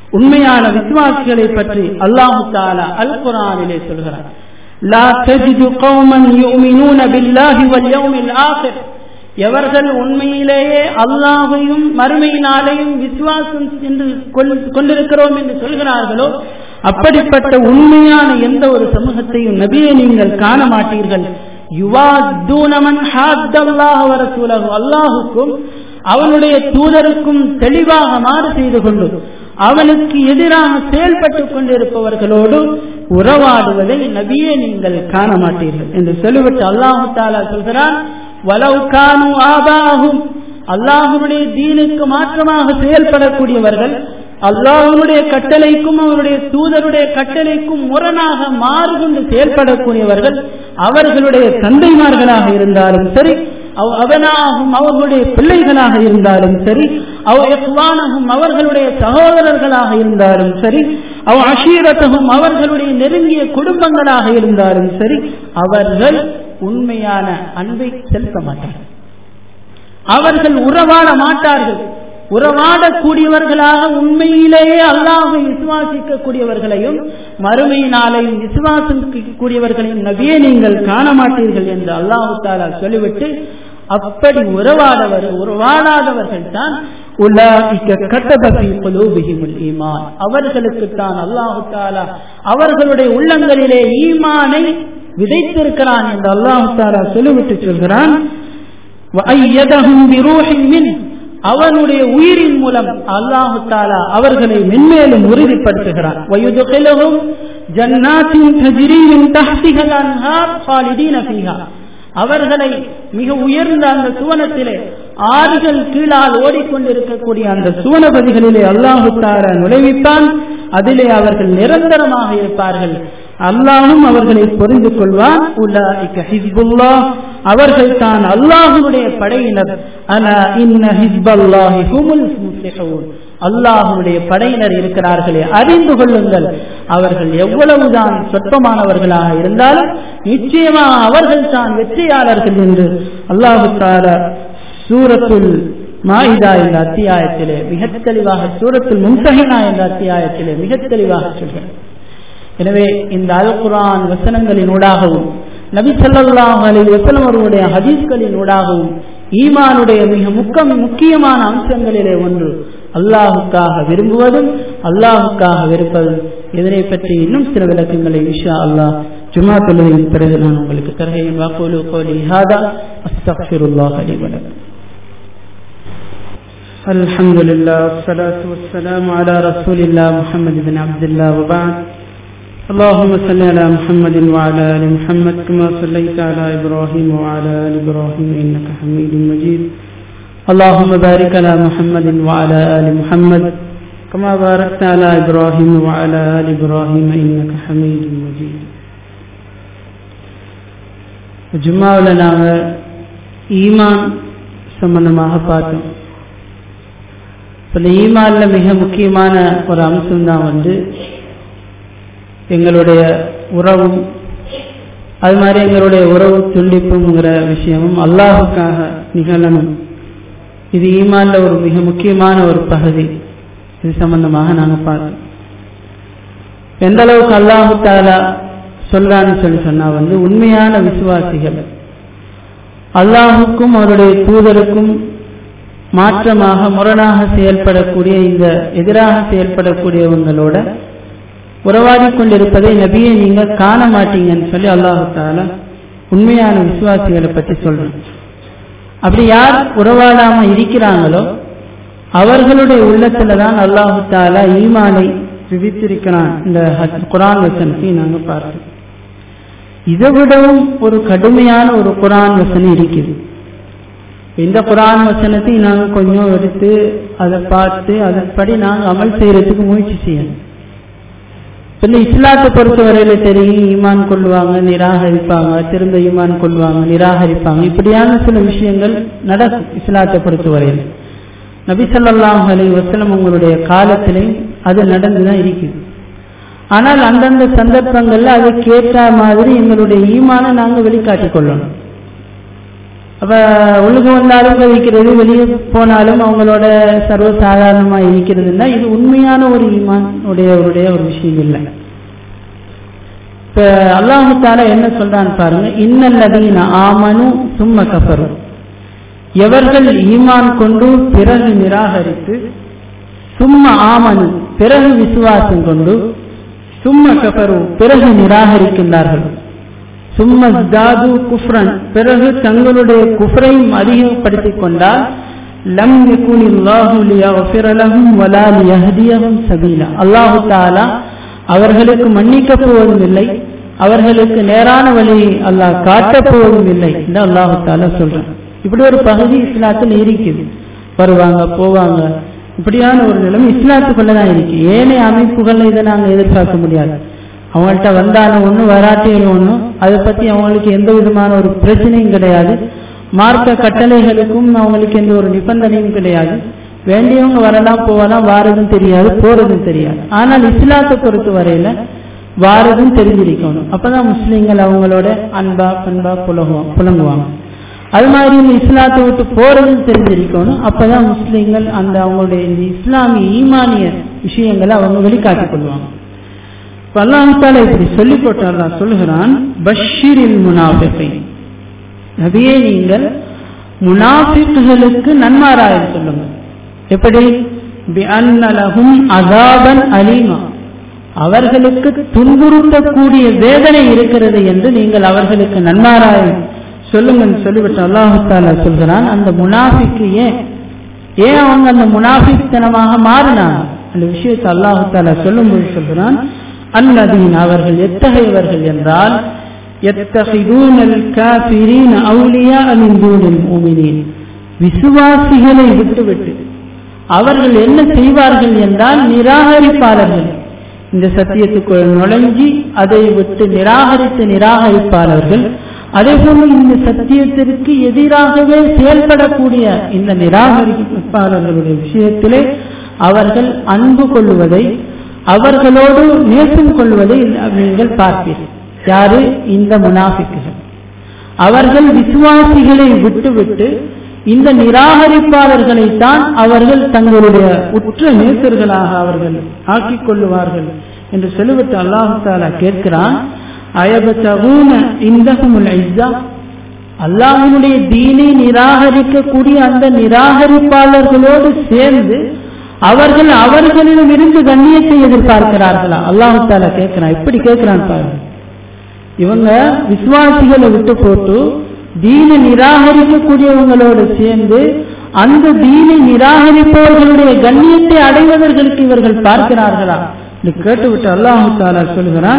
உண்மையான விசுவாசிகளை பற்றி அல்லாஹு தாலா அல் குரானிலே சொல்கிறார் لا تجد قوما يؤمنون بالله واليوم الآخر எவர்கள் உண்மையிலேயே அல்லாஹையும் மறுமை நாளையும் விசுவாசம் என்று கொண்டிருக்கிறோம் என்று சொல்கிறார்களோ அப்படிப்பட்ட உண்மையான எந்த ஒரு சமூகத்தையும் நபியை நீங்கள் காண மாட்டீர்கள் யுவாதூனமன் அல்லாஹுக்கும் அவனுடைய தூதருக்கும் தெளிவாக மாறு செய்து கொண்டு அவனுக்கு எதிராக செயல்பட்டுக் கொண்டிருப்பவர்களோடு உறவாடுவதை நபியே நீங்கள் காண மாட்டீர்கள் என்று சொல்லிவிட்டு அல்லாஹு தாலா சொல்கிறான் வலவு கானு ஆபாகும் அல்லாஹனுடைய தீனுக்கு மாற்றமாக செயல்படக்கூடியவர்கள் அல்லாஹனுடைய கட்டளைக்கும் அவருடைய தூதருடைய கட்டளைக்கும் முரணாக மாறுகொண்டு செயல்படக்கூடியவர்கள் அவர்களுடைய தந்தைமார்களாக இருந்தாலும் சரி அவனாகும் அவர்களுடைய பிள்ளைகளாக இருந்தாலும் சரி அவ் எஸ்வானகும் அவர்களுடைய சகோதரர்களாக இருந்தாலும் சரி அவ் அஷீரத்தகும் அவர்களுடைய நெருங்கிய குடும்பங்களாக இருந்தாலும் சரி அவர்கள் உண்மையான அன்பை செலுத்த மாட்டார்கள் அவர்கள் உறவாட மாட்டார்கள் உறவாடக்கூடியவர்களாக உண்மையிலேயே அல்லாஹை விசுவாசிக்கக்கூடியவர்களையும் மறுமை நாளையும் விசுவாசிக்கக்கூடியவர்களையும் நபியே நீங்கள் காண மாட்டீர்கள் என்று அல்லாஹு தாலா சொல்லிவிட்டு அப்படி உறவாடவர் உறவாடாதவர்கள் தான் அவர்களுக்கு தான் அல்லாஹு தாலா அவர்களுடைய உள்ளங்களிலே ஈமானை விதைத்திருக்கிறான் என்று அல்லாஹு தாலா சொல்லிவிட்டு சொல்கிறான் அவனுடைய உயிரின் மூலம் அல்லாஹு தாலா அவர்களை மென்மேலும் உறுதிப்படுத்துகிறார் வயுதுகிலகும் ஜன்னாத்தின் தஜ்ரீவின் தஹ்திகள் அன்ஹார் ஃபாலிதீன ஃபீஹா அவர்களை மிக உயர்ந்த அந்த சுவனத்திலே ஆறுகள் கீழால் ஓடிக்கொண்டிருக்கக்கூடிய அந்த சுவனபதிகளிலே அல்லாஹு தாரா நுழைவிப்பான் அதிலே அவர்கள் நிரந்தரமாக இருப்பார்கள் அல்லாஹும் அவர்களை புரிந்து கொள்வான் ஹிஸ்புல்லா அவர்கள் தான் அல்லாஹுடைய படையினர் அன இன்ன ஹிஸ்பல்லாஹி ஹுமுல் முஃப்லிஹூன் அல்லாஹுடைய படையினர் இருக்கிறார்களே அறிந்து கொள்ளுங்கள் அவர்கள் எவ்வளவுதான் சொற்பமானவர்களாக இருந்தாலும் நிச்சயமாக அவர்கள் தான் வெற்றியாளர்கள் என்று அல்லாஹு தாரா சூரத்துல் மாயிதா என்ற அத்தியாயத்திலே மிக தெளிவாக சூரத்துல் முன்தஹினா என்ற அத்தியாயத்திலே மிக தெளிவாக சொல்கிறார் எனவே இந்த அல் குரான் வசனங்களின் ஊடாகவும் நபி சல்லாஹ் அலி வசலம் அவர்களுடைய ஹதீஸ்களின் ஊடாகவும் ஈமானுடைய மிக முக்கம் முக்கியமான அம்சங்களிலே ஒன்று அல்லாஹுக்காக விரும்புவதும் அல்லாஹுக்காக வெறுப்பதும் இதனை பற்றி இன்னும் சில விளக்கங்களை விஷா அல்லாஹ் ஜுமா தொழுகையின் பிறகு நான் உங்களுக்கு தருகிறேன் வாக்கோலு கோலி ஹாதா அஸ்தக்ஃபிருல்லாஹ் அலி வலகம் الحمد لله والصلاة والسلام على رسول الله محمد بن عبد الله وبعد اللهم صل على محمد وعلى ال محمد كما صليت على ابراهيم وعلى ال ابراهيم انك حميد مجيد اللهم بارك على محمد وعلى ال محمد كما باركت على ابراهيم وعلى ال ابراهيم انك حميد مجيد ஜும்மாவில் நாங்கள் ஈமான் சம்பந்தமாக பார்த்தோம் இப்போ ஈமானில் மிக முக்கியமான ஒரு அம்சம் தான் வந்து எங்களுடைய உறவும் அது மாதிரி எங்களுடைய உறவு துண்டிப்புங்கிற விஷயமும் அல்லாஹுக்காக நிகழணும் இது ஈமான்ல ஒரு மிக முக்கியமான ஒரு பகுதி இது சம்பந்தமாக நாங்கள் பார்த்தோம் எந்த அளவுக்கு அல்லாஹு தாலா சொல்றான்னு சொல்லி சொன்னா வந்து உண்மையான விசுவாசிகள் அல்லாஹுக்கும் அவருடைய தூதருக்கும் மாற்றமாக முரணாக செயல்படக்கூடிய இந்த எதிராக செயல்படக்கூடியவங்களோட உறவாடி கொண்டிருப்பதை நபியை நீங்க காண மாட்டீங்கன்னு சொல்லி அல்லாஹு தாலா உண்மையான விசுவாசிகளை பற்றி சொல்றேன் அப்படி யார் உறவாடாம இருக்கிறாங்களோ அவர்களுடைய உள்ளத்துல தான் அல்லாஹு தாலா ஈமானை விதித்திருக்கிறான் இந்த குரான் வசனத்தை நாங்க பார்த்தோம் இதை விடவும் ஒரு கடுமையான ஒரு குரான் வசனம் இருக்குது இந்த குரான் வசனத்தை நாங்கள் கொஞ்சம் எடுத்து அதை பார்த்து அதன்படி நாங்கள் அமல் செய்யறதுக்கு முயற்சி செய்யணும் இந்த இஸ்லாத்தை பொறுத்தவரையில தெரியும் ஈமான் கொள்வாங்க நிராகரிப்பாங்க திரும்ப ஈமான் கொள்வாங்க நிராகரிப்பாங்க இப்படியான சில விஷயங்கள் நடக்கும் இஸ்லாத்தை பொறுத்தவரையில் நபி சொல்லாஹ் அலி வசலம் உங்களுடைய காலத்திலே அது நடந்துதான் இருக்குது ஆனால் அந்தந்த சந்தர்ப்பங்கள்ல அதை கேட்ட மாதிரி எங்களுடைய ஈமான நாங்கள் வெளிக்காட்டிக் கொள்ளணும் அப்ப உள்ளுக்கு வந்தாலும் கழிக்கிறது வெளியே போனாலும் அவங்களோட சர்வ சாதாரணமா இருக்கிறதுன்னா இது உண்மையான ஒரு ஈமான் உடையவருடைய ஒரு விஷயம் இல்லை இப்ப அல்லாஹால என்ன சொல்றான்னு பாருங்க இன்னல்லதீன ஆமனு சும்ம கஃபரு எவர்கள் ஈமான் கொண்டு பிறகு நிராகரித்து சும்ம ஆமனு பிறகு விசுவாசம் கொண்டு சும்ம கஃபரு பிறகு நிராகரிக்கின்றார்கள் சும்ம தாது குஃப்ரன் பிறகு தங்களுடைய குஃப்ரையும் அதிகப்படுத்திக் கொண்டால் லம் யகுனில்லாஹு லியஃபிர லஹும் வலா லியஹ்தியஹும் சபீலா அல்லாஹு தஆலா அவர்களுக்கு மன்னிக்கப் போவதும் இல்லை அவர்களுக்கு நேரான வழியை அல்லாஹ் காட்டப் போவதும் இல்லை என்று அல்லாஹு தாலா சொல்றான் இப்படி ஒரு பகுதி இஸ்லாத்தில் இருக்குது வருவாங்க போவாங்க இப்படியான ஒரு நிலைமை இஸ்லாத்துக்குள்ளதான் இருக்கு ஏனைய அமைப்புகள்ல இதை நாங்கள் எதிர்பார்க்க முடியாது அவங்கள்ட்ட வந்தாலும் ஒண்ணு வராட்டியும் ஒண்ணு அதை பத்தி அவங்களுக்கு எந்த விதமான ஒரு பிரச்சனையும் கிடையாது மார்க்க கட்டளைகளுக்கும் அவங்களுக்கு எந்த ஒரு நிபந்தனையும் கிடையாது வேண்டியவங்க வரலாம் போகலாம் வாரதும் தெரியாது போறதும் தெரியாது ஆனால் இஸ்லாத்தை பொறுத்த வரையில வாரதும் தெரிஞ்சிருக்கணும் அப்பதான் முஸ்லீம்கள் அவங்களோட அன்பா பண்பா புலகுவாங்க புலங்குவாங்க அது மாதிரி இந்த இஸ்லாத்தை விட்டு போறதும் தெரிஞ்சிருக்கணும் அப்பதான் முஸ்லீம்கள் அந்த அவங்களுடைய இந்த இஸ்லாமிய ஈமானிய விஷயங்களை அவங்க வெளிக்காட்டிக் கொள்வாங்க அல்லாஹால இப்படி சொல்லி போட்டார் சொல்லுகிறான் பஷீரில் முனாஃபிகை நபியே நீங்கள் முனாஃபிக்குகளுக்கு நன்மாராயம் சொல்லுங்க எப்படி பிஅன்னலஹும் அதாபன் அலீமா அவர்களுக்கு துன்புறுத்தக்கூடிய வேதனை இருக்கிறது என்று நீங்கள் அவர்களுக்கு நன்மாராயம் சொல்லுங்கன்னு சொல்லிவிட்டு அல்லாஹு தாலா சொல்கிறான் அந்த முனாஃபிக்கு ஏன் ஏன் அவங்க அந்த முனாஃபித்தனமாக மாறினாங்க அந்த விஷயத்தை அல்லாஹு தாலா சொல்லும்போது சொல்கிறான் அன்னதீன் அவர்கள் எத்தகையவர்கள் என்றால் விசுவாசிகளை விட்டுவிட்டு அவர்கள் என்ன செய்வார்கள் என்றால் நிராகரிப்பாளர்கள் இந்த சத்தியத்துக்குள் நுழைஞ்சி அதை விட்டு நிராகரித்து நிராகரிப்பாளர்கள் அதே போல இந்த சத்தியத்திற்கு எதிராகவே செயல்படக்கூடிய இந்த நிராகரிப்பாளர்களுடைய விஷயத்திலே அவர்கள் அன்பு கொள்வதை அவர்களோடு நேசம் கொள்வதை நீங்கள் பார்ப்பீர்கள் யாரு இந்த முனாஃபிக்குகள் அவர்கள் விசுவாசிகளை விட்டுவிட்டு இந்த நிராகரிப்பாளர்களைத்தான் அவர்கள் தங்களுடைய உற்ற நேசர்களாக அவர்கள் ஆக்கிக் கொள்ளுவார்கள் என்று சொல்லிவிட்டு அல்லாஹு தாலா கேட்கிறான் அயபத்தகூன இந்தகமுல் ஐஸா அல்லாஹினுடைய தீனை நிராகரிக்கக்கூடிய அந்த நிராகரிப்பாளர்களோடு சேர்ந்து அவர்கள் அவர்களிடம் இருந்து கண்ணியத்தை எதிர்பார்க்கிறார்களா அல்லாஹு தாலா கேட்கிறான் இப்படி கேட்கிறான் பாருங்க இவங்க விசுவாசிகளை விட்டு போட்டு தீனை நிராகரிக்கக்கூடியவங்களோடு சேர்ந்து அந்த தீனை நிராகரிப்பவர்களுடைய கண்ணியத்தை அடைவதற்கு இவர்கள் பார்க்கிறார்களா என்று கேட்டுவிட்டு அல்லாஹு தாலா சொல்கிறான்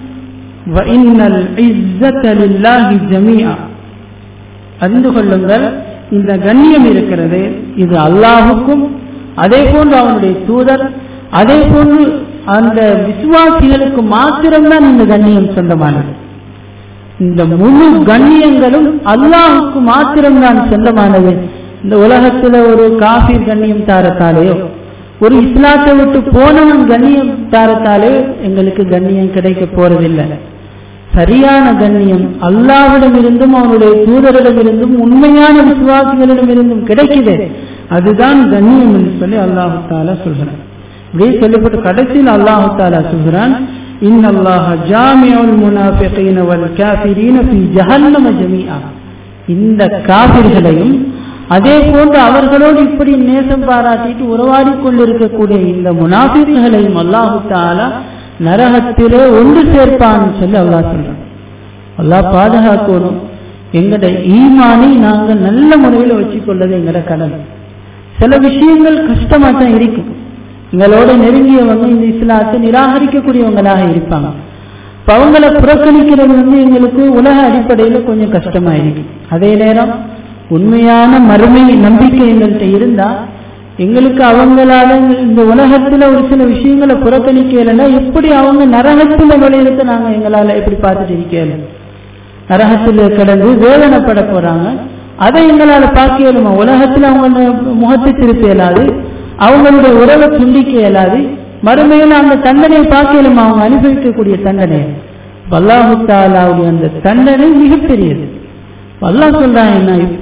அறிந்து கொள்ளுங்கள் இந்த கண்ணியம் இருக்கிறது இது அல்லாஹுக்கும் அதே போன்று அவனுடைய தூதர் அதே போன்று அந்த விசுவாசிகளுக்கு மாத்திரம்தான் இந்த கண்ணியம் சொந்தமானது இந்த முழு கண்ணியங்களும் அல்லாஹுக்கு மாத்திரம்தான் சொந்தமானது இந்த உலகத்துல ஒரு காஃபீர் கண்ணியம் தாரத்தாலேயோ ஒரு இஸ்லாத்தை விட்டு போனவன் கண்ணியம் தாரத்தாலே எங்களுக்கு கண்ணியம் கிடைக்க போறதில்லை சரியான கண்ணியம் அல்லாவிடமிருந்தும் அவனுடைய தூதரிடமிருந்தும் உண்மையான விசுவாசிகளிடமிருந்தும் கிடைக்குது அதுதான் கண்ணியம் என்று சொல்லி அல்லாஹு தாலா சொல்கிறான் இப்படியே சொல்லப்பட்ட கடைசியில் அல்லாஹு தாலா சொல்கிறான் إن الله جامع المنافقين والكافرين في جهنم جميعا இந்த காபிர்களையும் அதே போன்று அவர்களோடு இப்படி நேசம் பாராட்டிட்டு உறவாடி கொண்டிருக்கக்கூடிய இந்த முனாஃபிர்களையும் அல்லாஹு தாலா நரகத்திலே ஒன்று சேர்ப்பான்னு சொல்லி அல்லாஹ் சொல்றான் அல்லாஹ் பாதுகாக்கணும் எங்கட ஈமானை நாங்க நல்ல முறையில் வச்சுக்கொள்ளது எங்கட கடமை சில விஷயங்கள் கஷ்டமா தான் இருக்கும் எங்களோட நெருங்கியவங்க இந்த இஸ்லாத்தை நிராகரிக்கக்கூடியவங்களாக இருப்பாங்க இப்ப அவங்களை புறக்கணிக்கிறது வந்து எங்களுக்கு உலக அடிப்படையில் கொஞ்சம் கஷ்டமா இருக்கு அதே நேரம் உண்மையான மறுமை நம்பிக்கை எங்கள்கிட்ட இருந்தா எங்களுக்கு அவங்களால இந்த உலகத்துல ஒரு சில விஷயங்களை புறக்கணிக்கலைன்னா எப்படி அவங்க நரகத்துல விளையிறத நாங்க எங்களால எப்படி பார்த்துட்டு இருக்கல நரகத்துல கிடந்து வேதனைப்பட போறாங்க அதை எங்களால பார்க்க இயலுமா உலகத்துல அவங்க முகத்தை திருப்ப இயலாது அவங்களுடைய உறவை துண்டிக்க இயலாது மறுமையில அந்த தண்டனையை பார்க்க இயலுமா அவங்க அனுபவிக்கக்கூடிய தண்டனை அல்லாஹு தாலாவுடைய அந்த தண்டனை மிகப்பெரியது அல்லாஹ் சொல்றான் என்ன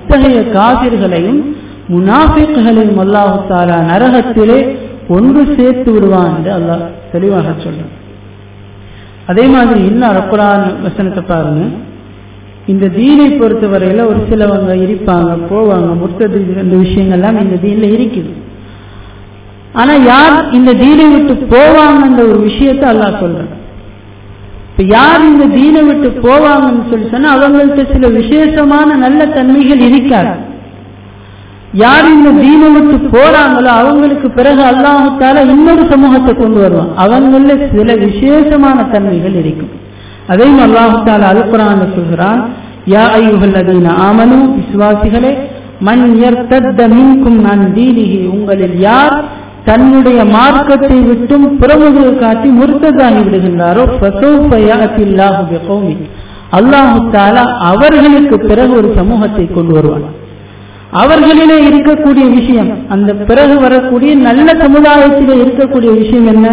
இத்தகைய காபிர்களையும் முனாஃபிக்குகளையும் அல்லாஹு தாலா நரகத்திலே ஒன்று சேர்த்து விடுவான் என்று அல்லாஹ் தெளிவாக சொல்றான் அதே மாதிரி இன்னும் அறக்குறான் வசனத்தை பாருங்க இந்த தீனை பொறுத்தவரையில ஒரு சிலவங்க இருப்பாங்க போவாங்க முர்த்தது இந்த விஷயங்கள்லாம் இந்த தீன்ல இருக்குது ஆனா யார் இந்த தீனை விட்டு போவாங்கன்ற ஒரு விஷயத்தை அல்லாஹ் சொல்றான் இப்ப யார் இந்த தீனை விட்டு போவாங்கன்னு சொல்லி சொன்னா அவங்கள்ட்ட சில விசேஷமான நல்ல தன்மைகள் இருக்காது யார் இந்த தீனை விட்டு போறாங்களோ அவங்களுக்கு பிறகு அல்லாஹால இன்னொரு சமூகத்தை கொண்டு வருவான் அவங்கள சில விசேஷமான தன்மைகள் இருக்கும் அதையும் அல்லாஹால அல்குரான் சொல்கிறான் யா ஐயுகள் அதீன ஆமனு விசுவாசிகளே மண் யர்த்தத்த மின்கும் நான் தீனிகி உங்களில் யார் தன்னுடைய மார்க்கத்தை விட்டும் புறமுதுகு காட்டி முருத்ததாகி விடுகின்றாரோ அல்லாஹு தாலா அவர்களுக்கு பிறகு ஒரு சமூகத்தை கொண்டு வருவான் அவர்களிலே இருக்கக்கூடிய விஷயம் அந்த பிறகு வரக்கூடிய நல்ல சமுதாயத்திலே இருக்கக்கூடிய விஷயம் என்ன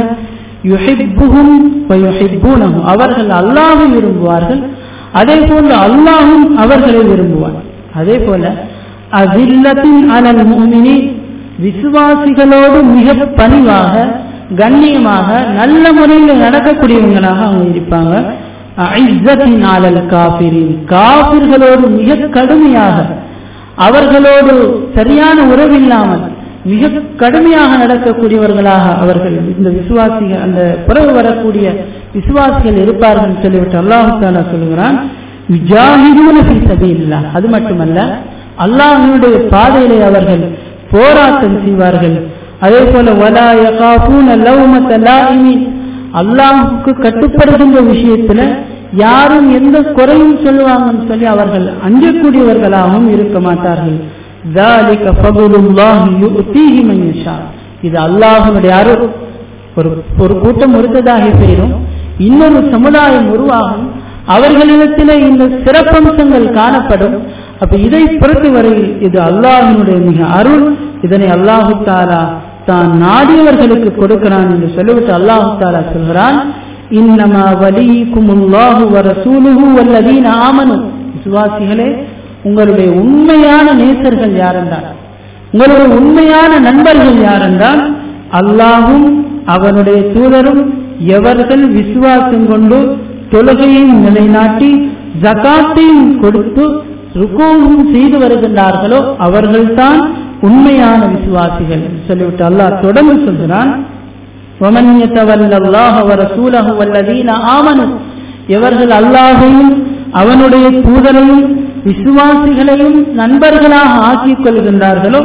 அவர்கள் அல்லாஹை விரும்புவார்கள் அதே போன்று அல்லாஹும் அவர்களை விரும்புவார் அதே போல அதில்லத்தின் அனல் மூமினி விசுவாசிகளோடு மிக பணிவாக கண்ணியமாக நல்ல முறையில் நடக்கக்கூடியவங்களாக அவங்க இருப்பாங்க காபிர்களோடு மிக கடுமையாக அவர்களோடு சரியான உறவில்லாமல் மிக கடுமையாக நடக்கக்கூடியவர்களாக அவர்கள் இந்த விசுவாசிகள் அந்த பிறகு வரக்கூடிய விசுவாசிகள் இருப்பார்கள் சொல்லிவிட்டு அல்லாஹு தாலா சொல்லுகிறான் அது மட்டுமல்ல அல்லாஹனுடைய பாதையிலே அவர்கள் போராட்டம் செய்வார்கள் அதே போல அல்லாஹுக்கு கட்டுப்படுகின்ற விஷயத்துல யாரும் எந்த குறையும் சொல்லுவாங்கன்னு சொல்லி அவர்கள் அஞ்சக்கூடியவர்களாகவும் இருக்க மாட்டார்கள் இது அல்லாஹனுடைய அருள் ஒரு ஒரு கூட்டம் ஒருத்ததாக பெயரும் இன்னொரு சமுதாயம் உருவாகும் அவர்களிடத்திலே இந்த சிறப்பம்சங்கள் காணப்படும் அப்ப இதை பொறுத்த வரையில் இது அல்லாஹினுடைய மிக அருள் இதனை அல்லாஹு தாலா தான் நாடியவர்களுக்கு கொடுக்கிறான் என்று சொல்லிவிட்டு அல்லாஹு தாலா சொல்கிறான் இன்னமா வலிக்குமுல்லாஹு வரசூலுஹு வல்லதீன ஆமனு விசுவாசிகளே உங்களுடைய உண்மையான நேசர்கள் யாரென்றால் உங்களுடைய உண்மையான நண்பர்கள் யாரென்றால் அல்லாஹும் அவனுடைய தூதரும் எவர்கள் விசுவாசம் கொண்டு தொழுகையும் நிலைநாட்டி ஜகாத்தையும் கொடுத்து ருக்கோவும் செய்து வருகின்றார்களோ அவர்கள்தான் உண்மையான விசுவாசிகள் சொல்லிவிட்டு அல்லாஹ் தொடர்ந்து சொல்கிறான் எவர்கள் அல்லாஹையும் அவனுடைய தூதரையும் விசுவாசிகளையும் நண்பர்களாக ஆக்கிக் கொள்கின்றார்களோ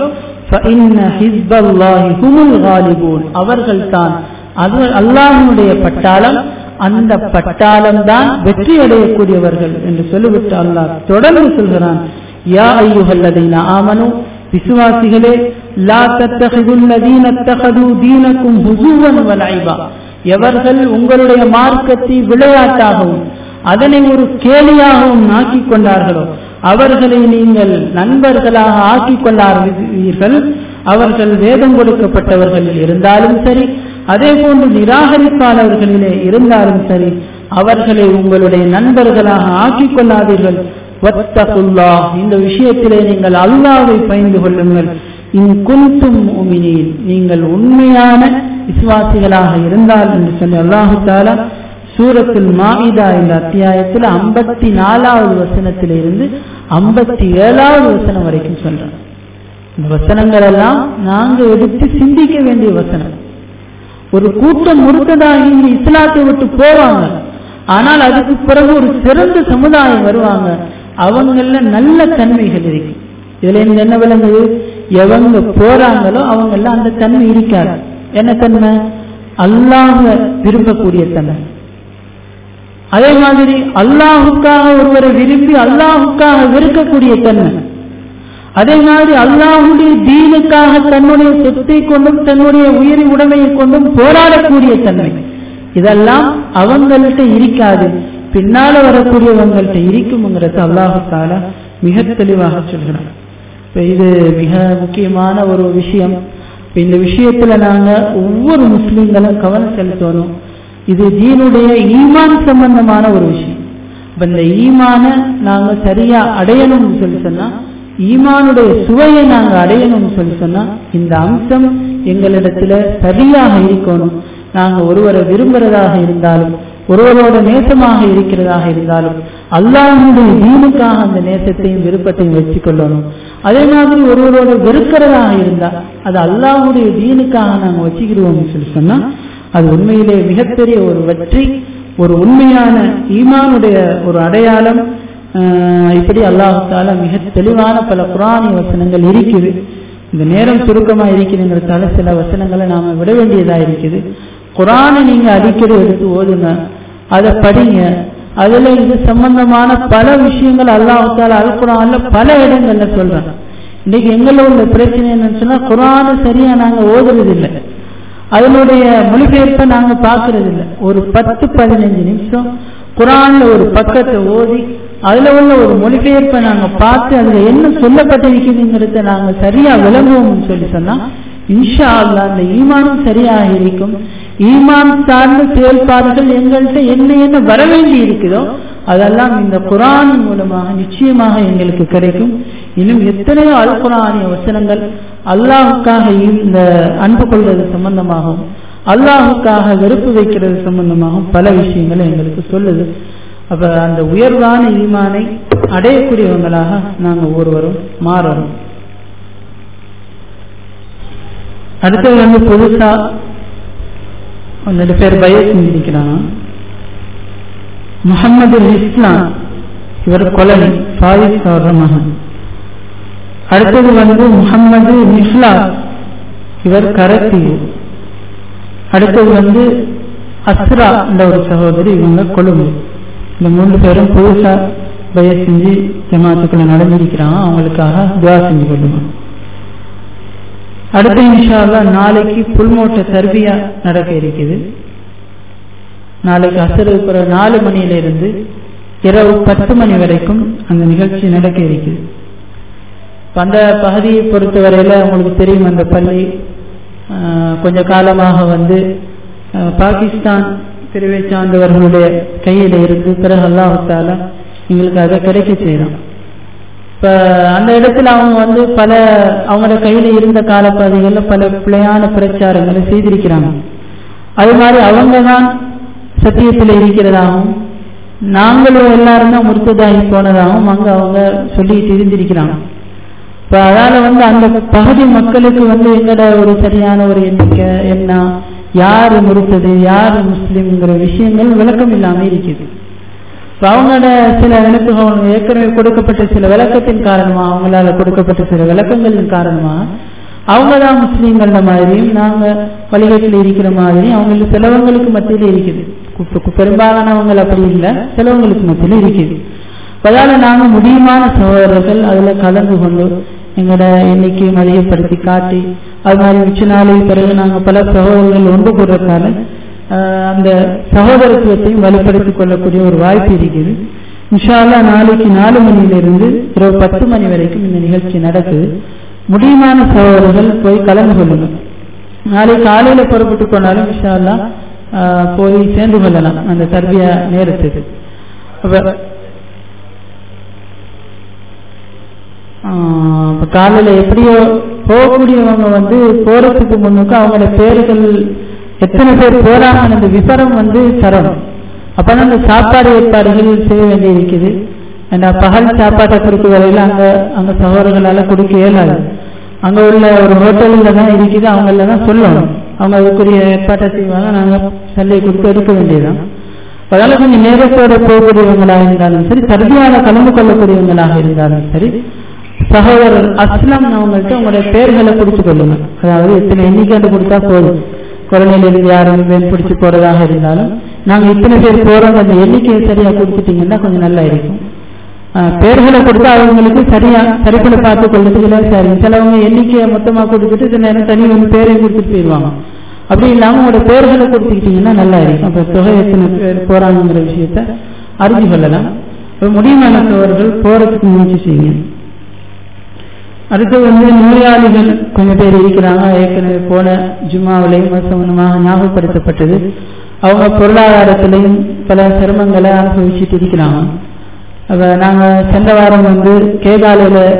அவர்கள் தான் அது அல்லாஹனுடைய பட்டாளம் அந்த பட்டாளம் தான் வெற்றி அடையக்கூடியவர்கள் என்று சொல்லிவிட்டு அல்லாஹ் தொடர்ந்து சொல்கிறான் யா ஐயுகல்லதீன ஆமனு விசுவாசிகளே லா தத்தகிதுல்லதீன தகது தீனக்கும் ஹுசூவன் வலைபா எவர்கள் உங்களுடைய மார்க்கத்தை விளையாட்டாகவும் அதனை ஒரு கேலியாகவும் ஆக்கிக் கொண்டார்களோ அவர்களை நீங்கள் நண்பர்களாக ஆக்கிக் கொள்ளாதீர்கள் அவர்கள் வேதம் கொடுக்கப்பட்டவர்கள் இருந்தாலும் சரி அதே போன்று நிராகரிப்பாளர்களிலே இருந்தாலும் சரி அவர்களை உங்களுடைய நண்பர்களாக ஆக்கிக் கொள்ளாதீர்கள் வத்தகுல்லா இந்த விஷயத்திலே நீங்கள் அல்லாவை பயந்து கொள்ளுங்கள் இன் குந்தும் உமினீன் நீங்கள் உண்மையான விசுவாசிகளாக இருந்தால் என்று சொல்லி அல்லாஹு தாலா சூரத்தில் மாயிதா என்ற அத்தியாயத்தில் ஐம்பத்தி நாலாவது வசனத்திலிருந்து ஐம்பத்தி ஏழாவது வசனம் வரைக்கும் சொல்றோம் இந்த வசனங்கள் எல்லாம் நாங்க எடுத்து சிந்திக்க வேண்டிய வசனம் ஒரு கூட்டம் முறுக்கதாகி இந்த இஸ்லாத்தை விட்டு போவாங்க ஆனால் அதுக்கு பிறகு ஒரு சிறந்த சமுதாயம் வருவாங்க அவங்கள நல்ல தன்மைகள் இருக்கு இதுல இருந்து என்ன விளங்குது எவங்க போறாங்களோ அவங்க எல்லாம் அந்த தன்மை இருக்காது என்ன தன்மை அல்லாஹ விரும்பக்கூடிய தன்மை அதே மாதிரி அல்லாஹுக்காக ஒருவரை விரும்பி அல்லாஹுக்காக வெறுக்கக்கூடிய தன்மை அதே மாதிரி அல்லாஹுடைய தீனுக்காக தன்னுடைய சொத்தை கொண்டும் தன்னுடைய உயிரி உடைமையை கொண்டும் போராடக்கூடிய தன்மை இதெல்லாம் அவங்கள்ட்ட இருக்காது பின்னால வரக்கூடியவங்கள்ட்ட இருக்கும்ங்கிறது அல்லாஹுக்கால மிக தெளிவாக சொல்கிறார் இப்ப இது மிக முக்கியமான ஒரு விஷயம் இப்ப இந்த விஷயத்துல நாங்க ஒவ்வொரு முஸ்லீம்களும் கவனம் செலுத்தணும் இது தீனுடைய ஈமான் சம்பந்தமான ஒரு விஷயம் இப்ப இந்த ஈமான நாங்க சரியா அடையணும்னு சொல்லி சொன்னா ஈமானுடைய சுவையை நாங்க அடையணும்னு சொல்லி சொன்னா இந்த அம்சம் எங்களிடத்துல சரியாக இருக்கணும் நாங்க ஒருவரை விரும்புறதாக இருந்தாலும் ஒருவரோட நேசமாக இருக்கிறதாக இருந்தாலும் அல்லாஹுடைய தீனுக்காக அந்த நேசத்தையும் விருப்பத்தையும் வச்சுக்கொள்ளணும் அதே மாதிரி ஒருவரோட வெறுக்கிறதாக இருந்தா அது அல்லாஹுடைய தீனுக்காக நாங்க வச்சுக்கிடுவோம்னு சொல்லி சொன்னா அது உண்மையிலே மிகப்பெரிய ஒரு வெற்றி ஒரு உண்மையான ஈமானுடைய ஒரு அடையாளம் இப்படி அல்லாஹால மிக தெளிவான பல குரானி வசனங்கள் இருக்குது இந்த நேரம் சுருக்கமா இருக்குதுங்கிறதால சில வசனங்களை நாம விட வேண்டியதா இருக்குது குரானை நீங்க அடிக்கடி எடுத்து ஓதுங்க அதை படிங்க அதுல இது சம்பந்தமான பல விஷயங்கள் அல்லாஹால அல் குரான்ல பல இடங்கள்ல சொல்றேன் இன்னைக்கு எங்கள உள்ள பிரச்சனை என்னன்னு சொன்னா குரானை சரியா நாங்க ஓதுறது இல்லை அதனுடைய மொழிபெயர்ப்பை நாங்க பாக்குறது இல்லை ஒரு பத்து பதினஞ்சு நிமிஷம் குரான்ல ஒரு பக்கத்தை ஓதி அதுல உள்ள ஒரு மொழிபெயர்ப்பை நாங்க பார்த்து அதுல என்ன சொல்லப்பட்டிருக்குதுங்கிறத நாங்க சரியா விளங்குவோம்னு சொல்லி சொன்னா இன்ஷா அல்லா அந்த ஈமானும் சரியாக இருக்கும் ஈமான் சார்ந்த செயல்பாடுகள் எங்கள்கிட்ட என்ன என்ன வர வேண்டி இருக்குதோ அதெல்லாம் இந்த குரான் மூலமாக நிச்சயமாக எங்களுக்கு கிடைக்கும் இன்னும் எத்தனையோ அல் குரானிய வசனங்கள் அல்லாஹுக்காக இந்த அன்பு கொள்வது சம்பந்தமாகவும் அல்லாஹுக்காக வெறுப்பு வைக்கிறது சம்பந்தமாகவும் பல விஷயங்களை எங்களுக்கு சொல்லுது அப்ப அந்த உயர்வான ஈமானை அடையக்கூடியவங்களாக நாங்க ஒருவரும் மாறணும் அடுத்தது வந்து புதுசா ரெண்டு பேர் பய செஞ்சிருக்கிறாங்க முகமது இஸ்லாம் இவர் கொலனி ஃபாயிஸ் அவர மகன் அடுத்தது வந்து முகமது நிஹ்லாஸ் இவர் கரத்தி அடுத்தது வந்து அஸ்ரா என்ற ஒரு சகோதரி இவங்க கொழும்பு இந்த மூன்று பேரும் புதுசா பய செஞ்சு ஜமாத்துக்களை நடந்திருக்கிறாங்க அவங்களுக்காக துவா செஞ்சு கொள்ளுங்க அடுத்த இன்ஷால்லா நாளைக்கு புல்மோட்ட தர்பியா நடக்க இருக்குது நாளைக்கு அசருக்கு நாலு மணியில இருந்து இரவு பத்து மணி வரைக்கும் அந்த நிகழ்ச்சி நடக்க இருக்குது அந்த பகுதியை பொறுத்தவரையில உங்களுக்கு தெரியும் அந்த பள்ளி கொஞ்ச காலமாக வந்து பாகிஸ்தான் பிரிவை சார்ந்தவர்களுடைய கையில இருந்து பிறகு அல்லாஹால எங்களுக்கு அதை கிடைக்க செய்யறோம் இப்ப அந்த இடத்துல அவங்க வந்து பல அவங்களோட கையில இருந்த காலப்பகுதிகளில் பல பிழையான பிரச்சாரங்களை செய்திருக்கிறாங்க அது மாதிரி அவங்க தான் சத்தியத்தில் இருக்கிறதாகவும் நாங்களும் எல்லாரும் தான் முர்த்ததாகி போனதாகவும் அங்க அவங்க சொல்லிட்டு இருந்திருக்கிறாங்க இப்ப அதனால வந்து அந்த பகுதி மக்களுக்கு வந்து எங்கட ஒரு சரியான ஒரு எண்ணிக்கை என்ன யாரு முறுத்தது யாரு முஸ்லிம்ங்கிற விஷயங்கள் விளக்கம் இல்லாம இருக்குது அவங்களோட சில விளக்குகள் ஏற்கனவே கொடுக்கப்பட்ட சில விளக்கத்தின் காரணமா அவங்களால கொடுக்கப்பட்ட சில விளக்கங்களின் காரணமா அவங்க தான் முஸ்லீம்கள மாதிரியும் நாங்க வழிகட்டில் இருக்கிற மாதிரியும் அவங்களுக்கு சிலவங்களுக்கு மத்தியில இருக்குது பெரும்பாலானவங்கள் அப்படி இல்லை சிலவங்களுக்கு மத்தியில இருக்குது அதால நாங்க முடியுமான சகோதரர்கள் அதுல கலந்து கொண்டு எங்களோட எண்ணிக்கையும் அதிகப்படுத்தி காட்டி அது மாதிரி மிச்ச நாளைக்கு பிறகு நாங்க பல சகோதரர்கள் ஒன்று கூடுறதுனால அந்த சகோதரத்துவத்தையும் வலுப்படுத்திக் கொள்ளக்கூடிய ஒரு வாய்ப்பு இருக்குது இன்ஷால்லா நாளைக்கு நாலு மணியிலிருந்து இரவு பத்து மணி வரைக்கும் இந்த நிகழ்ச்சி நடக்குது முடியுமான சகோதரர்கள் போய் கலந்து கொள்ளுங்க நாளை காலையில புறப்பட்டு போனாலும் இன்ஷால்லா போய் சேர்ந்து கொள்ளலாம் அந்த தர்பியா நேரத்துக்கு இப்ப காலையில எப்படியோ போகக்கூடியவங்க வந்து போறதுக்கு முன்னுக்கு அவங்களோட பேர்கள் எத்தனை பேர் போறாங்க அந்த விவரம் வந்து தரணும் அப்பதான் அந்த சாப்பாடு ஏற்பாடுகள் செய்ய வேண்டி இருக்குது ஏன்னா பகல் சாப்பாட்டை பொறுத்த வரையில அங்க அங்க சகோதரர்களால கொடுக்க இயலாது அங்க உள்ள ஒரு ஹோட்டல்ல தான் இருக்குது அவங்கள தான் சொல்லணும் அவங்க அதுக்குரிய ஏற்பாட்டை செய்வாங்க நாங்க சல்லை கொடுத்து எடுக்க வேண்டியதுதான் அதனால கொஞ்சம் நேரத்தோட போகக்கூடியவங்களாக இருந்தாலும் சரி தர்பியால கலந்து கொள்ளக்கூடியவங்களாக இருந்தாலும் சரி சகோதரர் அஸ்லாம் அவங்கள்ட்ட உங்களுடைய பேர்களை பிடிச்சு கொள்ளுங்க அதாவது எத்தனை எண்ணிக்கைண்டு கொடுத்தா போதும் குழந்தையில இருந்து யாரும் வேன் பிடிச்சு போறதாக இருந்தாலும் நாங்க இத்தனை பேர் போறோம் அந்த எண்ணிக்கையை சரியா கொடுத்துட்டீங்கன்னா கொஞ்சம் நல்லா இருக்கும் பேர்களை கொடுத்தா அவங்களுக்கு சரியா சரிப்பட பார்த்து கொள்றதுக்கு சரி சிலவங்க எண்ணிக்கையை மொத்தமா கொடுத்துட்டு சில நேரம் தனி வந்து பேரையும் கொடுத்துட்டு போயிடுவாங்க அப்படி இல்லாம உங்களோட பேர்களை கொடுத்துக்கிட்டீங்கன்னா நல்லா இருக்கும் அப்ப தொகை எத்தனை பேர் போறாங்கிற விஷயத்த அறிஞ்சு கொள்ளலாம் முடியுமானவர்கள் போறதுக்கு முயற்சி செய்யுங்க அடுத்து வந்து நோயாளிகள் கொஞ்சம் பேர் இருக்கிறாங்க ஏற்கனவே போன ஜும்மாவிலையும் சம்பந்தமாக ஞாபகப்படுத்தப்பட்டது அவங்க பொருளாதாரத்திலையும் பல சிரமங்களை அனுபவிச்சுட்டு இருக்கிறாங்க அப்ப நாங்க சென்ற வாரம் வந்து கேகாலையில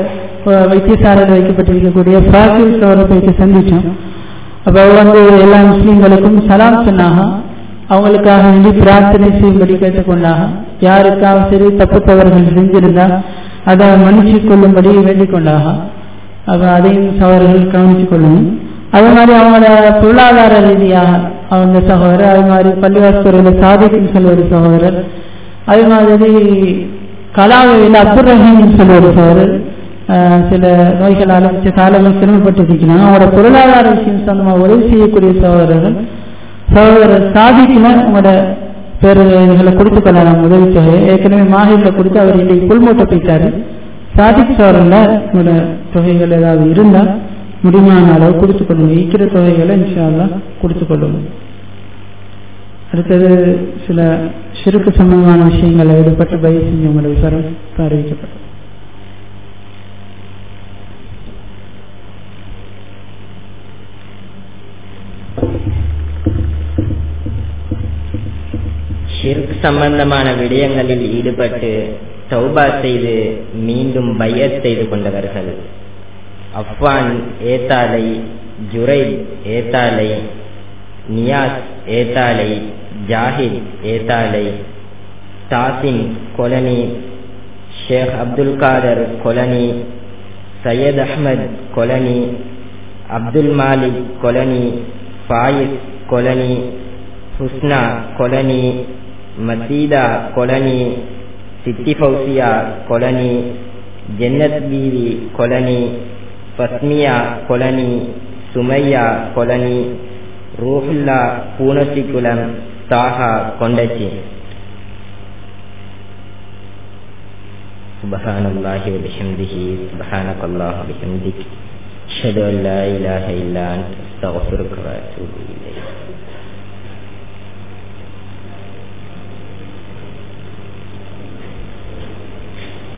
வைத்தியசாலையில் வைக்கப்பட்டிருக்கக்கூடிய ஃபாசில் சோரை போயிட்டு சந்தித்தோம் அப்போ அவர் வந்து எல்லா முஸ்லீம்களுக்கும் சலாம் சொன்னாங்க அவங்களுக்காக வேண்டி பிரார்த்தனை செய்யும்படி கேட்டுக்கொண்டாங்க யாருக்காக சரி தப்பு தவறுகள் செஞ்சிருந்தா அதை மன்னிச்சு கொள்ளும்படி வேண்டிக் கொண்டாங்க அப்போ அதையும் சவர்கள் கவனித்துக் கொள்ளணும் அதே மாதிரி அவங்களோட பொருளாதார ரீதியாக அவங்க சகோதரர் அது மாதிரி பள்ளிவாசல் சாதிக்கும் சொல்ல ஒரு சகோதரர் அதே மாதிரி கலாவையில் அப்துல் ரஹீம் சொல்ல ஒரு சகோதரர் சில நோய்களால் காலங்கள் சிரமப்பட்டு இருக்கிறாங்க அவங்களோட பொருளாதார விஷயம் சொந்தமாக உதவி செய்யக்கூடிய சகோதரர்கள் சகோதரர் சாதிக்குன உங்களோட பேருகளை கொடுத்து கொள்ளலாம் உதவி தொகை ஏற்கனவே மாஹில கொடுத்து அவர் இன்றைக்கு புல்மூட்டை போயிட்டாரு சாதிக் சோழரில் உங்களோட தொகைகள் ஏதாவது இருந்தால் முடிமான அளவு கொடுத்து கொள்ளுங்க ஈக்கிற தொகைகளை இன்ஷால்லா கொடுத்து கொள்ளுங்க அடுத்தது சில சிறுக்கு சம்பந்தமான விஷயங்களை ஈடுபட்டு பயிர் செஞ்சவங்களோட விசாரம் அறிவிக்கப்படும் ஷிர்க் சம்பந்தமான விடயங்களில் ஈடுபட்டு தௌபா செய்து மீண்டும் பையத் செய்து கொண்டவர்கள் Afwan Ethalai Jurai Ethalai Niyas Ethalai Zahid Ethalai Thasin colony Sheikh Abdul Kader colony Sayed Ahmed colony Abdul Malik colony Fayis colony Husna colony Maseetha colony Siththi Fowziya colony Jannath Beevi colony Basmiya colony Sumaiya colony Ruhullah Poonasikulam Thaha Kondachchi سبحان الله وبحمده سبحانك الله وبحمدك أشهد أن لا إله إلا أنت أستغفرك وأتوب إليك